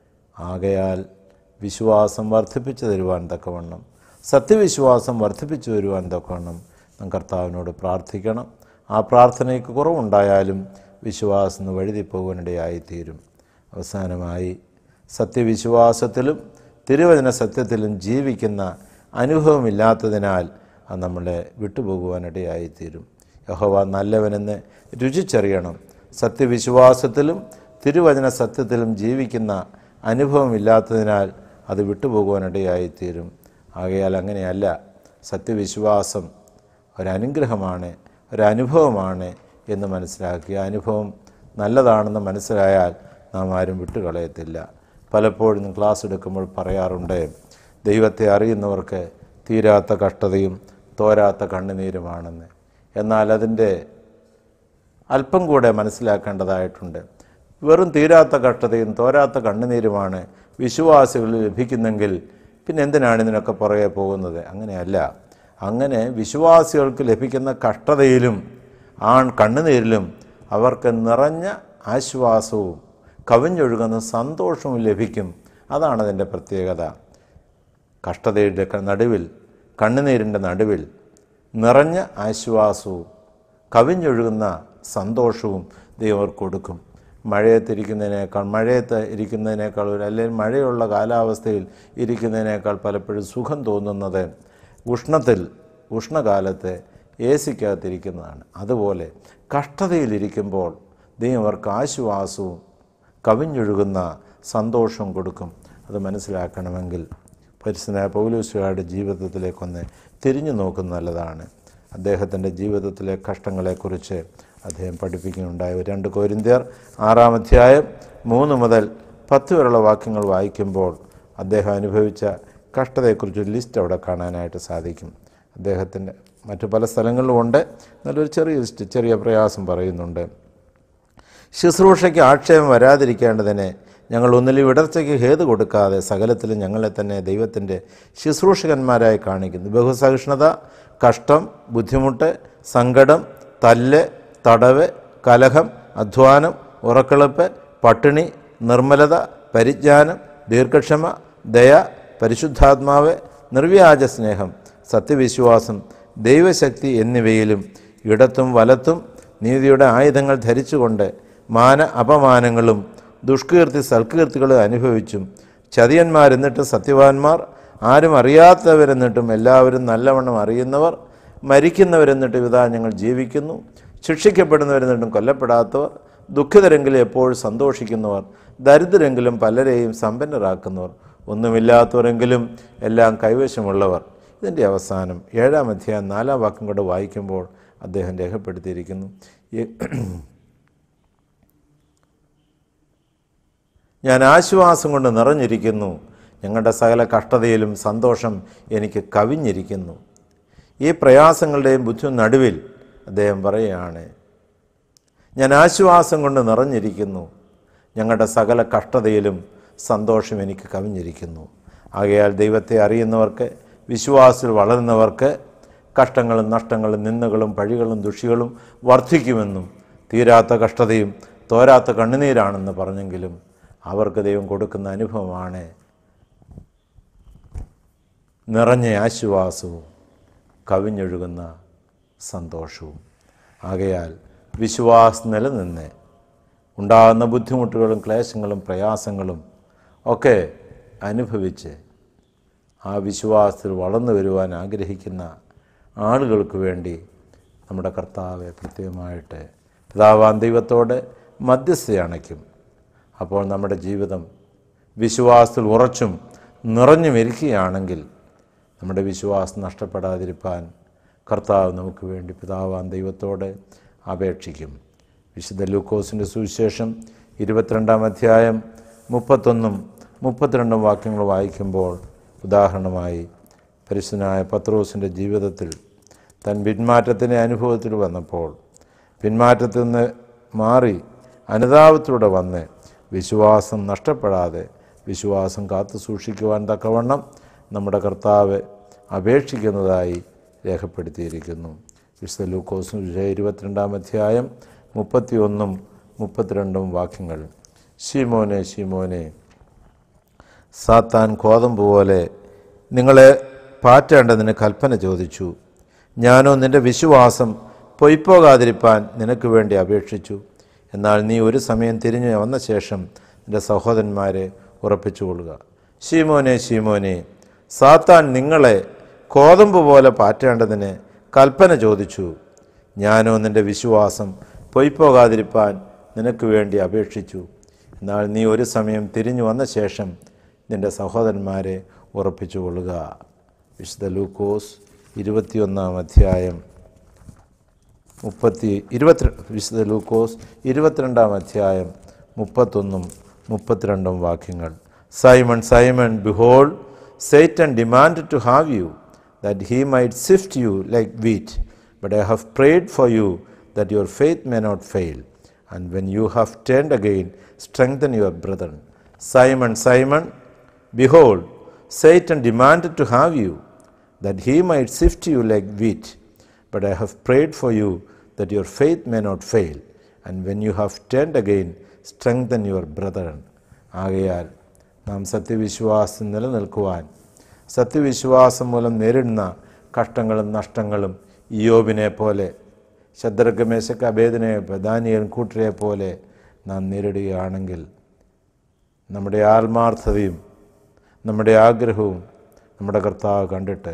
ആകയാൽ വിശ്വാസം വർദ്ധിപ്പിച്ചു തരുവാൻ തക്കവണ്ണം സത്യവിശ്വാസം വർദ്ധിപ്പിച്ചു വരുവാൻ തക്കവണ്ണം നാം കർത്താവിനോട് പ്രാർത്ഥിക്കണം ആ പ്രാർത്ഥനയ്ക്ക് കുറവുണ്ടായാലും വിശ്വാസം നിന്ന് വഴുതിപ്പോകാനിടയായിത്തീരും അവസാനമായി സത്യവിശ്വാസത്തിലും തിരുവചന സത്യത്തിലും ജീവിക്കുന്ന അനുഭവമില്ലാത്തതിനാൽ അത് നമ്മളെ വിട്ടുപോകുവാനിടയായിത്തീരും യഹോവ നല്ലവനെന്ന് രുചിച്ചറിയണം സത്യവിശ്വാസത്തിലും തിരുവചന സത്യത്തിലും ജീവിക്കുന്ന അനുഭവമില്ലാത്തതിനാൽ അത് വിട്ടുപോകുവാനിടയായിത്തീരും ആകയാൽ അങ്ങനെയല്ല സത്യവിശ്വാസം ഒരനുഗ്രഹമാണ് ഒരനുഭവമാണ് എന്ന് മനസ്സിലാക്കി ആ അനുഭവം നല്ലതാണെന്ന് മനസ്സിലായാൽ നാം ആരും വിട്ടുകളയത്തില്ല പലപ്പോഴും ക്ലാസ് എടുക്കുമ്പോൾ പറയാറുണ്ട് ദൈവത്തെ അറിയുന്നവർക്ക് തീരാത്ത കഷ്ടതയും തോരാത്ത കണ്ണുനീരുമാണെന്ന് എന്നാൽ അതിൻ്റെ അല്പം കൂടെ മനസ്സിലാക്കേണ്ടതായിട്ടുണ്ട് വെറും തീരാത്ത കഷ്ടതയും തോരാത്ത കണ്ണുനീരുമാണ് വിശ്വാസികളിൽ ലഭിക്കുന്നെങ്കിൽ പിന്നെ എന്തിനാണ് ഇതിനൊക്കെ പുറകെ പോകുന്നത് അങ്ങനെയല്ല അങ്ങനെ വിശ്വാസികൾക്ക് ലഭിക്കുന്ന കഷ്ടതയിലും ആ കണ്ണുനീരിലും അവർക്ക് നിറഞ്ഞ ആശ്വാസവും കവിഞ്ഞൊഴുകുന്ന സന്തോഷവും ലഭിക്കും അതാണ് അതിൻ്റെ പ്രത്യേകത കഷ്ടതയുടെ ക- നടുവിൽ കണ്ണുനീരിൻ്റെ നടുവിൽ നിറഞ്ഞ ആശ്വാസവും കവിഞ്ഞൊഴുകുന്ന സന്തോഷവും ദൈവം അവർക്ക് കൊടുക്കും മഴയത്തിരിക്കുന്നതിനേക്കാൾ മഴയത്ത് ഇരിക്കുന്നതിനേക്കാൾ ഒരു അല്ലെങ്കിൽ മഴയുള്ള കാലാവസ്ഥയിൽ ഇരിക്കുന്നതിനേക്കാൾ പലപ്പോഴും സുഖം തോന്നുന്നത് ഉഷ്ണത്തിൽ ഉഷ്ണകാലത്ത് എ സിക്കകത്തിരിക്കുന്നതാണ് അതുപോലെ കഷ്ടതയിലിരിക്കുമ്പോൾ ദൈവം അവർക്ക് ആശ്വാസവും കവിഞ്ഞൊഴുകുന്ന സന്തോഷവും കൊടുക്കും അത് മനസ്സിലാക്കണമെങ്കിൽ പരിശുദ്ധനായ പൗലോസുകാരുടെ ജീവിതത്തിലേക്കൊന്ന് തിരിഞ്ഞു നോക്കുന്നത് നല്ലതാണ് അദ്ദേഹത്തിൻ്റെ ജീവിതത്തിലെ കഷ്ടങ്ങളെക്കുറിച്ച് അദ്ദേഹം പഠിപ്പിക്കുന്നുണ്ടായി രണ്ട് കോരിന്ത്യർ ആറാം അധ്യായം മൂന്ന് മുതൽ പത്ത് വരെയുള്ള വാക്യങ്ങൾ വായിക്കുമ്പോൾ അദ്ദേഹം അനുഭവിച്ച കഷ്ടതയെക്കുറിച്ച് ഒരു ലിസ്റ്റ് അവിടെ കാണാനായിട്ട് സാധിക്കും അദ്ദേഹത്തിൻ്റെ മറ്റു പല സ്ഥലങ്ങളിലും ഉണ്ട് നല്ലൊരു ചെറിയ ലിസ്റ്റ് ചെറിയ പ്രയാസം പറയുന്നുണ്ട് ശുശ്രൂഷയ്ക്ക് ആക്ഷേപം വരാതിരിക്കേണ്ടതിന് ഞങ്ങൾ ഒന്നിലും ഇടർച്ചയ്ക്ക് ഹേതു കൊടുക്കാതെ സകലത്തിലും ഞങ്ങളെ തന്നെ ദൈവത്തിൻ്റെ ശുശ്രൂഷകന്മാരായി കാണിക്കുന്നു ബഹുസഹിഷ്ണുത കഷ്ടം ബുദ്ധിമുട്ട് സങ്കടം തല്ല് തടവ് കലഹം അധ്വാനം ഉറക്കിളപ്പ് പട്ടിണി നിർമ്മലത പരിജ്ഞാനം ദീർഘക്ഷമ ദയ പരിശുദ്ധാത്മാവ് നിർവ്യാജ സ്നേഹം സത്യവിശ്വാസം ദൈവശക്തി എന്നിവയിലും ഇടത്തും വലത്തും നീതിയുടെ ആയുധങ്ങൾ ധരിച്ചുകൊണ്ട് മാന അപമാനങ്ങളും ദുഷ്കീർത്തി സൽകീർത്തികളും അനുഭവിച്ചും ചതിയന്മാരെന്നിട്ട് സത്യവാന്മാർ ആരും അറിയാത്തവരെന്നിട്ടും എല്ലാവരും നല്ലവണ്ണം അറിയുന്നവർ മരിക്കുന്നവരെന്നിട്ട് ഇതാ ഞങ്ങൾ ജീവിക്കുന്നു ശിക്ഷിക്കപ്പെടുന്നവരെന്നിട്ടും കൊല്ലപ്പെടാത്തവർ ദുഃഖിതരെങ്കിലും എപ്പോഴും സന്തോഷിക്കുന്നവർ ദരിദ്രരെങ്കിലും പലരെയും സമ്പന്നരാക്കുന്നവർ ഒന്നുമില്ലാത്തവരെങ്കിലും എല്ലാം കൈവശമുള്ളവർ ഇതിൻ്റെ അവസാനം ഏഴാം അധ്യായം നാലാം വാക്യം കൂടെ വായിക്കുമ്പോൾ അദ്ദേഹം രേഖപ്പെടുത്തിയിരിക്കുന്നു ഈ- ഞാൻ ആശ്വാസം കൊണ്ട് നിറഞ്ഞിരിക്കുന്നു ഞങ്ങളുടെ സകല കഷ്ടതയിലും സന്തോഷം എനിക്ക് കവിഞ്ഞിരിക്കുന്നു ഈ പ്രയാസങ്ങളുടെയും ബുദ്ധി നടുവിൽ അദ്ദേഹം പറയുകയാണ് ഞാൻ ആശ്വാസം കൊണ്ട് നിറഞ്ഞിരിക്കുന്നു ഞങ്ങളുടെ സകല കഷ്ടതയിലും സന്തോഷം എനിക്ക് കവിഞ്ഞിരിക്കുന്നു ആകയാൽ ദൈവത്തെ അറിയുന്നവർക്ക് വിശ്വാസത്തിൽ വളരുന്നവർക്ക് കഷ്ടങ്ങളും നഷ്ടങ്ങളും നിന്ദകളും പഴികളും ദുഷികളും വർദ്ധിക്കുമെന്നും തീരാത്ത കഷ്ടതയും തോരാത്ത കണ്ണുനീരാണെന്ന് പറഞ്ഞെങ്കിലും അവർക്ക് ദൈവം കൊടുക്കുന്ന അനുഭവമാണ് നിറഞ്ഞ ആശ്വാസവും കവിഞ്ഞൊഴുകുന്ന സന്തോഷവും ആകയാൽ വിശ്വാസം നിലനിന്ന് ഉണ്ടാകുന്ന ബുദ്ധിമുട്ടുകളും ക്ലേശങ്ങളും പ്രയാസങ്ങളും ഒക്കെ അനുഭവിച്ച് ആ വിശ്വാസത്തിൽ വളർന്നു വരുവാൻ ആഗ്രഹിക്കുന്ന ആളുകൾക്ക് വേണ്ടി നമ്മുടെ കർത്താവെ പ്രത്യേകമായിട്ട് പിതാവാൻ ദൈവത്തോട് മധ്യസ്ഥ അണയ്ക്കും അപ്പോൾ നമ്മുടെ ജീവിതം വിശ്വാസത്തിൽ ഉറച്ചും നിറഞ്ഞും ഇരിക്കുകയാണെങ്കിൽ നമ്മുടെ വിശ്വാസം നഷ്ടപ്പെടാതിരിക്കാൻ കർത്താവ് നമുക്ക് വേണ്ടി പിതാവാൻ ദൈവത്തോട് അപേക്ഷിക്കും വിശുദ്ധ ലൂക്കോസിൻ്റെ സുവിശേഷം ഇരുപത്തിരണ്ടാം അധ്യായം മുപ്പത്തൊന്നും മുപ്പത്തിരണ്ടും വാക്യങ്ങൾ വായിക്കുമ്പോൾ ഉദാഹരണമായി പരിശുദ്ധനായ പത്രോസിൻ്റെ ജീവിതത്തിൽ തൻ പിന്മാറ്റത്തിൻ്റെ അനുഭവത്തിൽ വന്നപ്പോൾ പിന്മാറ്റത്തിൽ നിന്ന് മാറി അനുതാപത്തിലൂടെ വന്ന് വിശ്വാസം നഷ്ടപ്പെടാതെ വിശ്വാസം കാത്തു സൂക്ഷിക്കുവാൻ തക്കവണ്ണം നമ്മുടെ കർത്താവ് അപേക്ഷിക്കുന്നതായി രേഖപ്പെടുത്തിയിരിക്കുന്നു വിശുദ്ധ ലൂക്കോസ് ഇരുപത്തിരണ്ടാം അധ്യായം മുപ്പത്തിയൊന്നും മുപ്പത്തിരണ്ടും വാക്യങ്ങൾ ശീമോനെ ശീമോനെ സാത്താൻ കോതമ്പ് പോലെ നിങ്ങളെ പാറ്റേണ്ടതിന് കൽപ്പന ചോദിച്ചു ഞാനോ നിന്റെ വിശ്വാസം പൊയ്പോകാതിരിപ്പാൻ നിനക്ക് വേണ്ടി അപേക്ഷിച്ചു എന്നാൽ നീ ഒരു സമയം തിരിഞ്ഞു വന്ന ശേഷം നിന്റെ സഹോദരന്മാരെ ഉറപ്പിച്ചുകൊള്ളുക ശീമോനെ ശീമോനെ സാത്താൻ നിങ്ങളെ കോതമ്പ് പോലെ പാറ്റേണ്ടതിന് കൽപ്പന ചോദിച്ചു ഞാനോ നിന്റെ വിശ്വാസം പൊയ്പോകാതിരിപ്പാൻ നിനക്ക് വേണ്ടി അപേക്ഷിച്ചു എന്നാൽ നീ ഒരു സമയം തിരിഞ്ഞു വന്ന ശേഷം നിന്റെ സഹോദരന്മാരെ ഉറപ്പിച്ചുകൊള്ളുക വിശുദ്ധ ലൂക്കോസ് ഇരുപത്തിയൊന്നാം അധ്യായം മുപ്പത്തി ഇരുപത്തി വിശുദ്ധ ലൂക്കോസ് ഇരുപത്തിരണ്ടാം അധ്യായം മുപ്പത്തൊന്നും മുപ്പത്തിരണ്ടും വാക്യങ്ങൾ Simon Simon behold Satan demand to have you that he might sift you like wheat but I have prayed for you that your faith may not fail and when you have turned again strengthen your brother Simon Simon behold Satan demand to have you that he might sift you like wheat. But I have prayed for you that your faith may not fail. And when you have turned again, strengthen your brethren. ആകയാൽ നാം സത്യവിശ്വാസം നിലനിൽക്കുവാൻ സത്യവിശ്വാസം മൂലം നേരിടുന്ന കഷ്ടങ്ങളും നഷ്ടങ്ങളും ഇയോബിനെ പോലെ ശദ്രക്ക് മേശക്ക് അഭേദനെ ദാനിയൻ കൂട്ടരെ പോലെ നാം നേരിടുകയാണെങ്കിൽ നമ്മുടെ ആത്മാർത്ഥതയും നമ്മുടെ ആഗ്രഹവും നമ്മുടെ കർത്താവ് കണ്ടിട്ട്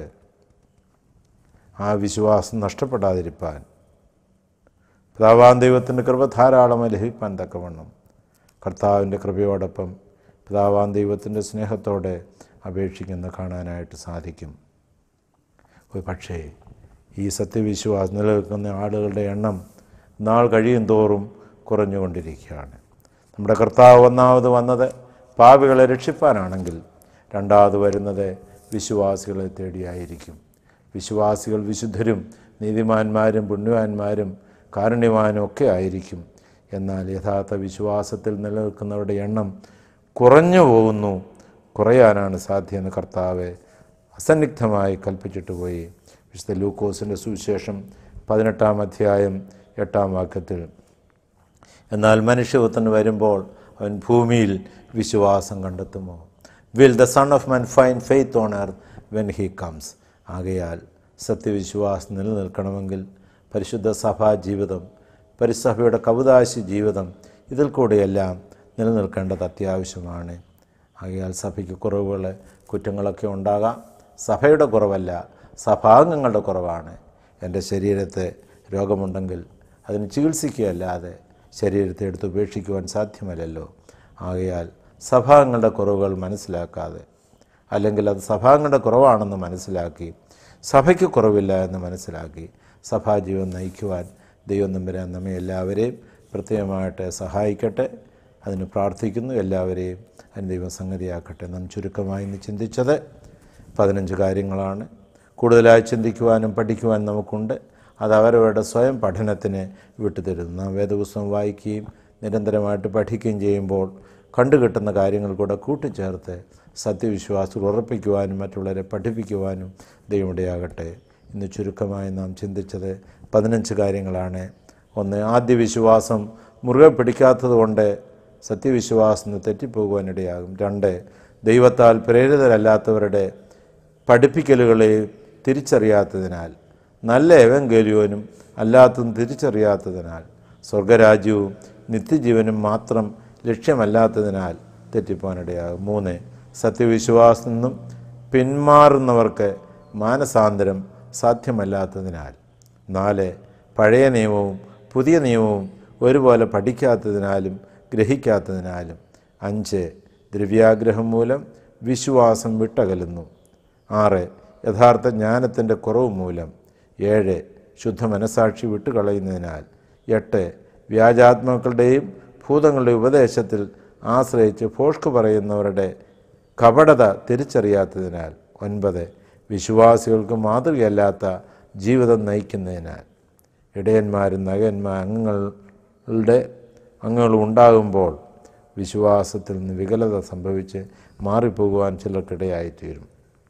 ആ വിശ്വാസം നഷ്ടപ്പെടാതിരിപ്പാൻ പിതാവാൻ ദൈവത്തിൻ്റെ കൃപ ധാരാളമായി ലഭിപ്പാൻ തക്കവണ്ണം കർത്താവിൻ്റെ കൃപയോടൊപ്പം പിതാവാൻ ദൈവത്തിൻ്റെ സ്നേഹത്തോടെ അപേക്ഷിക്കുന്ന കാണാനായിട്ട് സാധിക്കും ഒരു പക്ഷേ ഈ സത്യവിശ്വാസം നിലനിൽക്കുന്ന ആളുകളുടെ എണ്ണം നാൾ കഴിയും തോറും കുറഞ്ഞുകൊണ്ടിരിക്കുകയാണ് നമ്മുടെ കർത്താവ് ഒന്നാമത് വന്നത് പാപികളെ രക്ഷിപ്പാനാണെങ്കിൽ രണ്ടാമത് വരുന്നത് വിശ്വാസികളെ തേടിയായിരിക്കും വിശ്വാസികൾ വിശുദ്ധരും നീതിമാന്മാരും പുണ്യവാന്മാരും കാരുണ്യവാനും ഒക്കെ ആയിരിക്കും എന്നാൽ യഥാർത്ഥ വിശ്വാസത്തിൽ നിലനിൽക്കുന്നവരുടെ എണ്ണം കുറഞ്ഞു പോകുന്നു കുറയാനാണ് സാധ്യമെന്ന് കർത്താവ് അസന്നിഗ്ധമായി കൽപ്പിച്ചിട്ട് പോയി വിശുദ്ധ ലൂക്കോസിൻ്റെ സുവിശേഷം പതിനെട്ടാം അധ്യായം എട്ടാം വാക്യത്തിൽ എന്നാൽ മനുഷ്യപുത്രൻ വരുമ്പോൾ അവൻ ഭൂമിയിൽ വിശ്വാസം കണ്ടെത്തുമോ will the Son of Man find faith on earth when he comes ആകയാൽ സത്യവിശ്വാസം നിലനിൽക്കണമെങ്കിൽ പരിശുദ്ധ സഭാ ജീവിതം പരിസഭയുടെ കവുതാശി ജീവിതം ഇതിൽ കൂടെയെല്ലാം നിലനിൽക്കേണ്ടത് അത്യാവശ്യമാണ് ആകയാൽ സഭയ്ക്ക് കുറവുകൾ കുറ്റങ്ങളൊക്കെ ഉണ്ടാകാം സഭയുടെ കുറവല്ല സഭാംഗങ്ങളുടെ കുറവാണ് എൻ്റെ ശരീരത്തെ രോഗമുണ്ടെങ്കിൽ അതിന് ചികിത്സിക്കുകയല്ലാതെ ശരീരത്തെ എടുത്ത് ഉപേക്ഷിക്കുവാൻ സാധ്യമല്ലല്ലോ ആകയാൽ സഭാംഗങ്ങളുടെ കുറവുകൾ മനസ്സിലാക്കാതെ അല്ലെങ്കിൽ അത് സഭാംഗങ്ങളുടെ കുറവാണെന്ന് മനസ്സിലാക്കി സഭയ്ക്ക് കുറവില്ല എന്ന് മനസ്സിലാക്കി സഭാജീവൻ നയിക്കുവാൻ ദൈവം നമ്പരാൻ നമ്മെ എല്ലാവരെയും പ്രത്യേകമായിട്ട് സഹായിക്കട്ടെ അതിന് പ്രാർത്ഥിക്കുന്നു എല്ലാവരെയും അതിന് ദൈവം സംഗതിയാക്കട്ടെ നാം ചുരുക്കമായി ഇന്ന് ചിന്തിച്ചത് പതിനഞ്ച് കാര്യങ്ങളാണ് കൂടുതലായി ചിന്തിക്കുവാനും പഠിക്കുവാനും നമുക്കുണ്ട് അത് അവരവരുടെ സ്വയം പഠനത്തിന് വിട്ടുതരുന്നു നാം വേദപുസ്തകം വായിക്കുകയും നിരന്തരമായിട്ട് പഠിക്കുകയും ചെയ്യുമ്പോൾ കണ്ടുകിട്ടുന്ന കാര്യങ്ങൾ കൂടെ കൂട്ടിച്ചേർത്ത് സത്യവിശ്വാസത്തിൽ ഉറപ്പിക്കുവാനും മറ്റുള്ളവരെ പഠിപ്പിക്കുവാനും ദൈവമിടയാകട്ടെ ഇന്ന് ചുരുക്കമായി നാം ചിന്തിച്ചത് പതിനഞ്ച് കാര്യങ്ങളാണ് ഒന്ന് ആദ്യ വിശ്വാസം മുറുകെ പിടിക്കാത്തത് കൊണ്ട് സത്യവിശ്വാസം നിന്ന് തെറ്റിപ്പോകുവാനിടയാകും രണ്ട് ദൈവത്താൽ പ്രേരിതരല്ലാത്തവരുടെ പഠിപ്പിക്കലുകളെ തിരിച്ചറിയാത്തതിനാൽ നല്ല എവങ്കേലിയോനും അല്ലാത്തതും തിരിച്ചറിയാത്തതിനാൽ സ്വർഗരാജ്യവും നിത്യജീവനും മാത്രം ലക്ഷ്യമല്ലാത്തതിനാൽ തെറ്റിപ്പോകാനിടയാകും മൂന്ന് സത്യവിശ്വാസം നിന്നും പിന്മാറുന്നവർക്ക് മാനസാന്തരം സാധ്യമല്ലാത്തതിനാൽ നാല് പഴയ നിയമവും പുതിയ നിയമവും ഒരുപോലെ പഠിക്കാത്തതിനാലും ഗ്രഹിക്കാത്തതിനാലും അഞ്ച് ദ്രവ്യാഗ്രഹം മൂലം വിശ്വാസം വിട്ടകലുന്നു ആറ് യഥാർത്ഥ ജ്ഞാനത്തിൻ്റെ കുറവ് മൂലം ഏഴ് ശുദ്ധ മനസാക്ഷി വിട്ടുകളയുന്നതിനാൽ എട്ട് വ്യാജാത്മാക്കളുടെയും ഭൂതങ്ങളുടെ ഉപദേശത്തിൽ ആശ്രയിച്ച് ഫോഷ്ക്ക് പറയുന്നവരുടെ കപടത തിരിച്ചറിയാത്തതിനാൽ ഒൻപത് വിശ്വാസികൾക്ക് മാതൃകയല്ലാത്ത ജീവിതം നയിക്കുന്നതിനാൽ ഇടയന്മാരും നഗന്മാർ അംഗങ്ങളുടെ അംഗങ്ങൾ ഉണ്ടാകുമ്പോൾ വിശ്വാസത്തിൽ നിന്ന് വികലത സംഭവിച്ച് മാറിപ്പോകുവാൻ ചിലർക്കിടയായിത്തീരും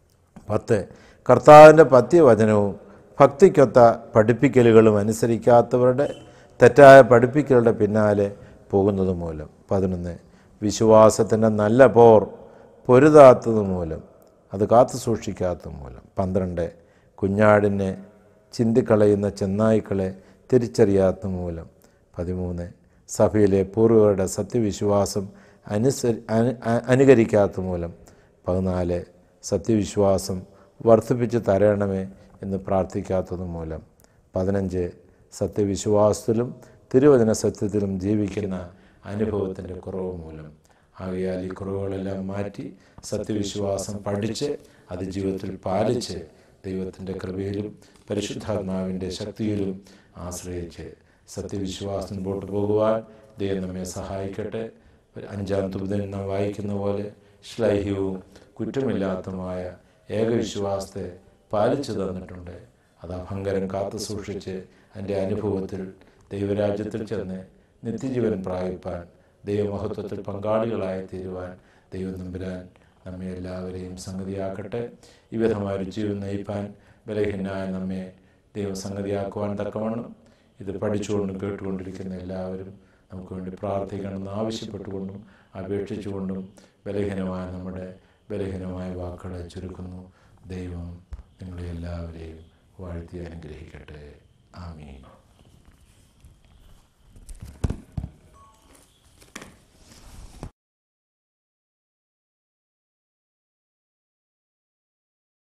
പത്ത് കർത്താവിൻ്റെ പത്യവചനവും ഭക്തിക്കൊത്ത പഠിപ്പിക്കലുകളും അനുസരിക്കാത്തവരുടെ തെറ്റായ പഠിപ്പിക്കലുടെ പിന്നാലെ പോകുന്നത് മൂലം പതിനൊന്ന് വിശ്വാസത്തിൻ്റെ നല്ല പോർ പൊരുതാത്തത് മൂലം അത് കാത്തു സൂക്ഷിക്കാത്തത് മൂലം പന്ത്രണ്ട് കുഞ്ഞാടിനെ ചിന്തിക്കളയുന്ന ചെന്നായ്ക്കളെ തിരിച്ചറിയാത്ത മൂലം പതിമൂന്ന് സഭയിലെ പൂർവികരുടെ സത്യവിശ്വാസം അനുസരി അനു അ- അനുകരിക്കാത്ത മൂലം പതിനാല് സത്യവിശ്വാസം വർദ്ധിപ്പിച്ച് തരണമേ എന്ന് പ്രാർത്ഥിക്കാത്തത് മൂലം പതിനഞ്ച് സത്യവിശ്വാസത്തിലും തിരുവചന സത്യത്തിലും ജീവിക്കുന്ന അനുഭവത്തിൻ്റെ കുറവ് മൂലം ആകയാൽ ഈ കുറവുകളെല്ലാം മാറ്റി സത്യവിശ്വാസം പഠിച്ച് അത് ജീവിതത്തിൽ പാലിച്ച് ദൈവത്തിൻ്റെ കൃപയിലും പരിശുദ്ധാത്മാവിൻ്റെ ശക്തിയിലും ആശ്രയിച്ച് സത്യവിശ്വാസം മുമ്പോട്ട് പോകുവാൻ ദൈവം നമ്മെ സഹായിക്കട്ടെ അഞ്ചാം തുബിതൻ നാം വായിക്കുന്ന പോലെ ശ്ലൈഹ്യവും കുറ്റമില്ലാത്തതുമായ ഏകവിശ്വാസത്തെ പാലിച്ചു തന്നിട്ടുണ്ട് അത് അഭങ്കരം കാത്തു സൂക്ഷിച്ച് എൻ്റെ അനുഭവത്തിൽ ദൈവരാജ്യത്തിൽ ചെന്ന് നിത്യജീവൻ പ്രാപിപ്പാൻ ദൈവമഹത്വത്തിൽ പങ്കാളികളായി തീരുവാൻ ദൈവം നമ്പുരാൻ നമ്മെ എല്ലാവരെയും സംഗതിയാക്കട്ടെ ഈ വിധമായ ഒരു ജീവൻ നയിപ്പാൻ ബലഹീനായ നമ്മെ ദൈവം സംഗതിയാക്കുവാൻ തക്കവണ്ണം ഇത് പഠിച്ചുകൊണ്ടും കേട്ടുകൊണ്ടിരിക്കുന്ന എല്ലാവരും നമുക്ക് വേണ്ടി പ്രാർത്ഥിക്കണമെന്ന് ആവശ്യപ്പെട്ടുകൊണ്ടും അപേക്ഷിച്ചുകൊണ്ടും ബലഹീനമായ നമ്മുടെ ബലഹീനമായ വാക്കുകളെ ചുരുക്കുന്നു ദൈവം നിങ്ങളെ എല്ലാവരെയും വാഴ്ത്തി അനുഗ്രഹിക്കട്ടെ ആമീൻ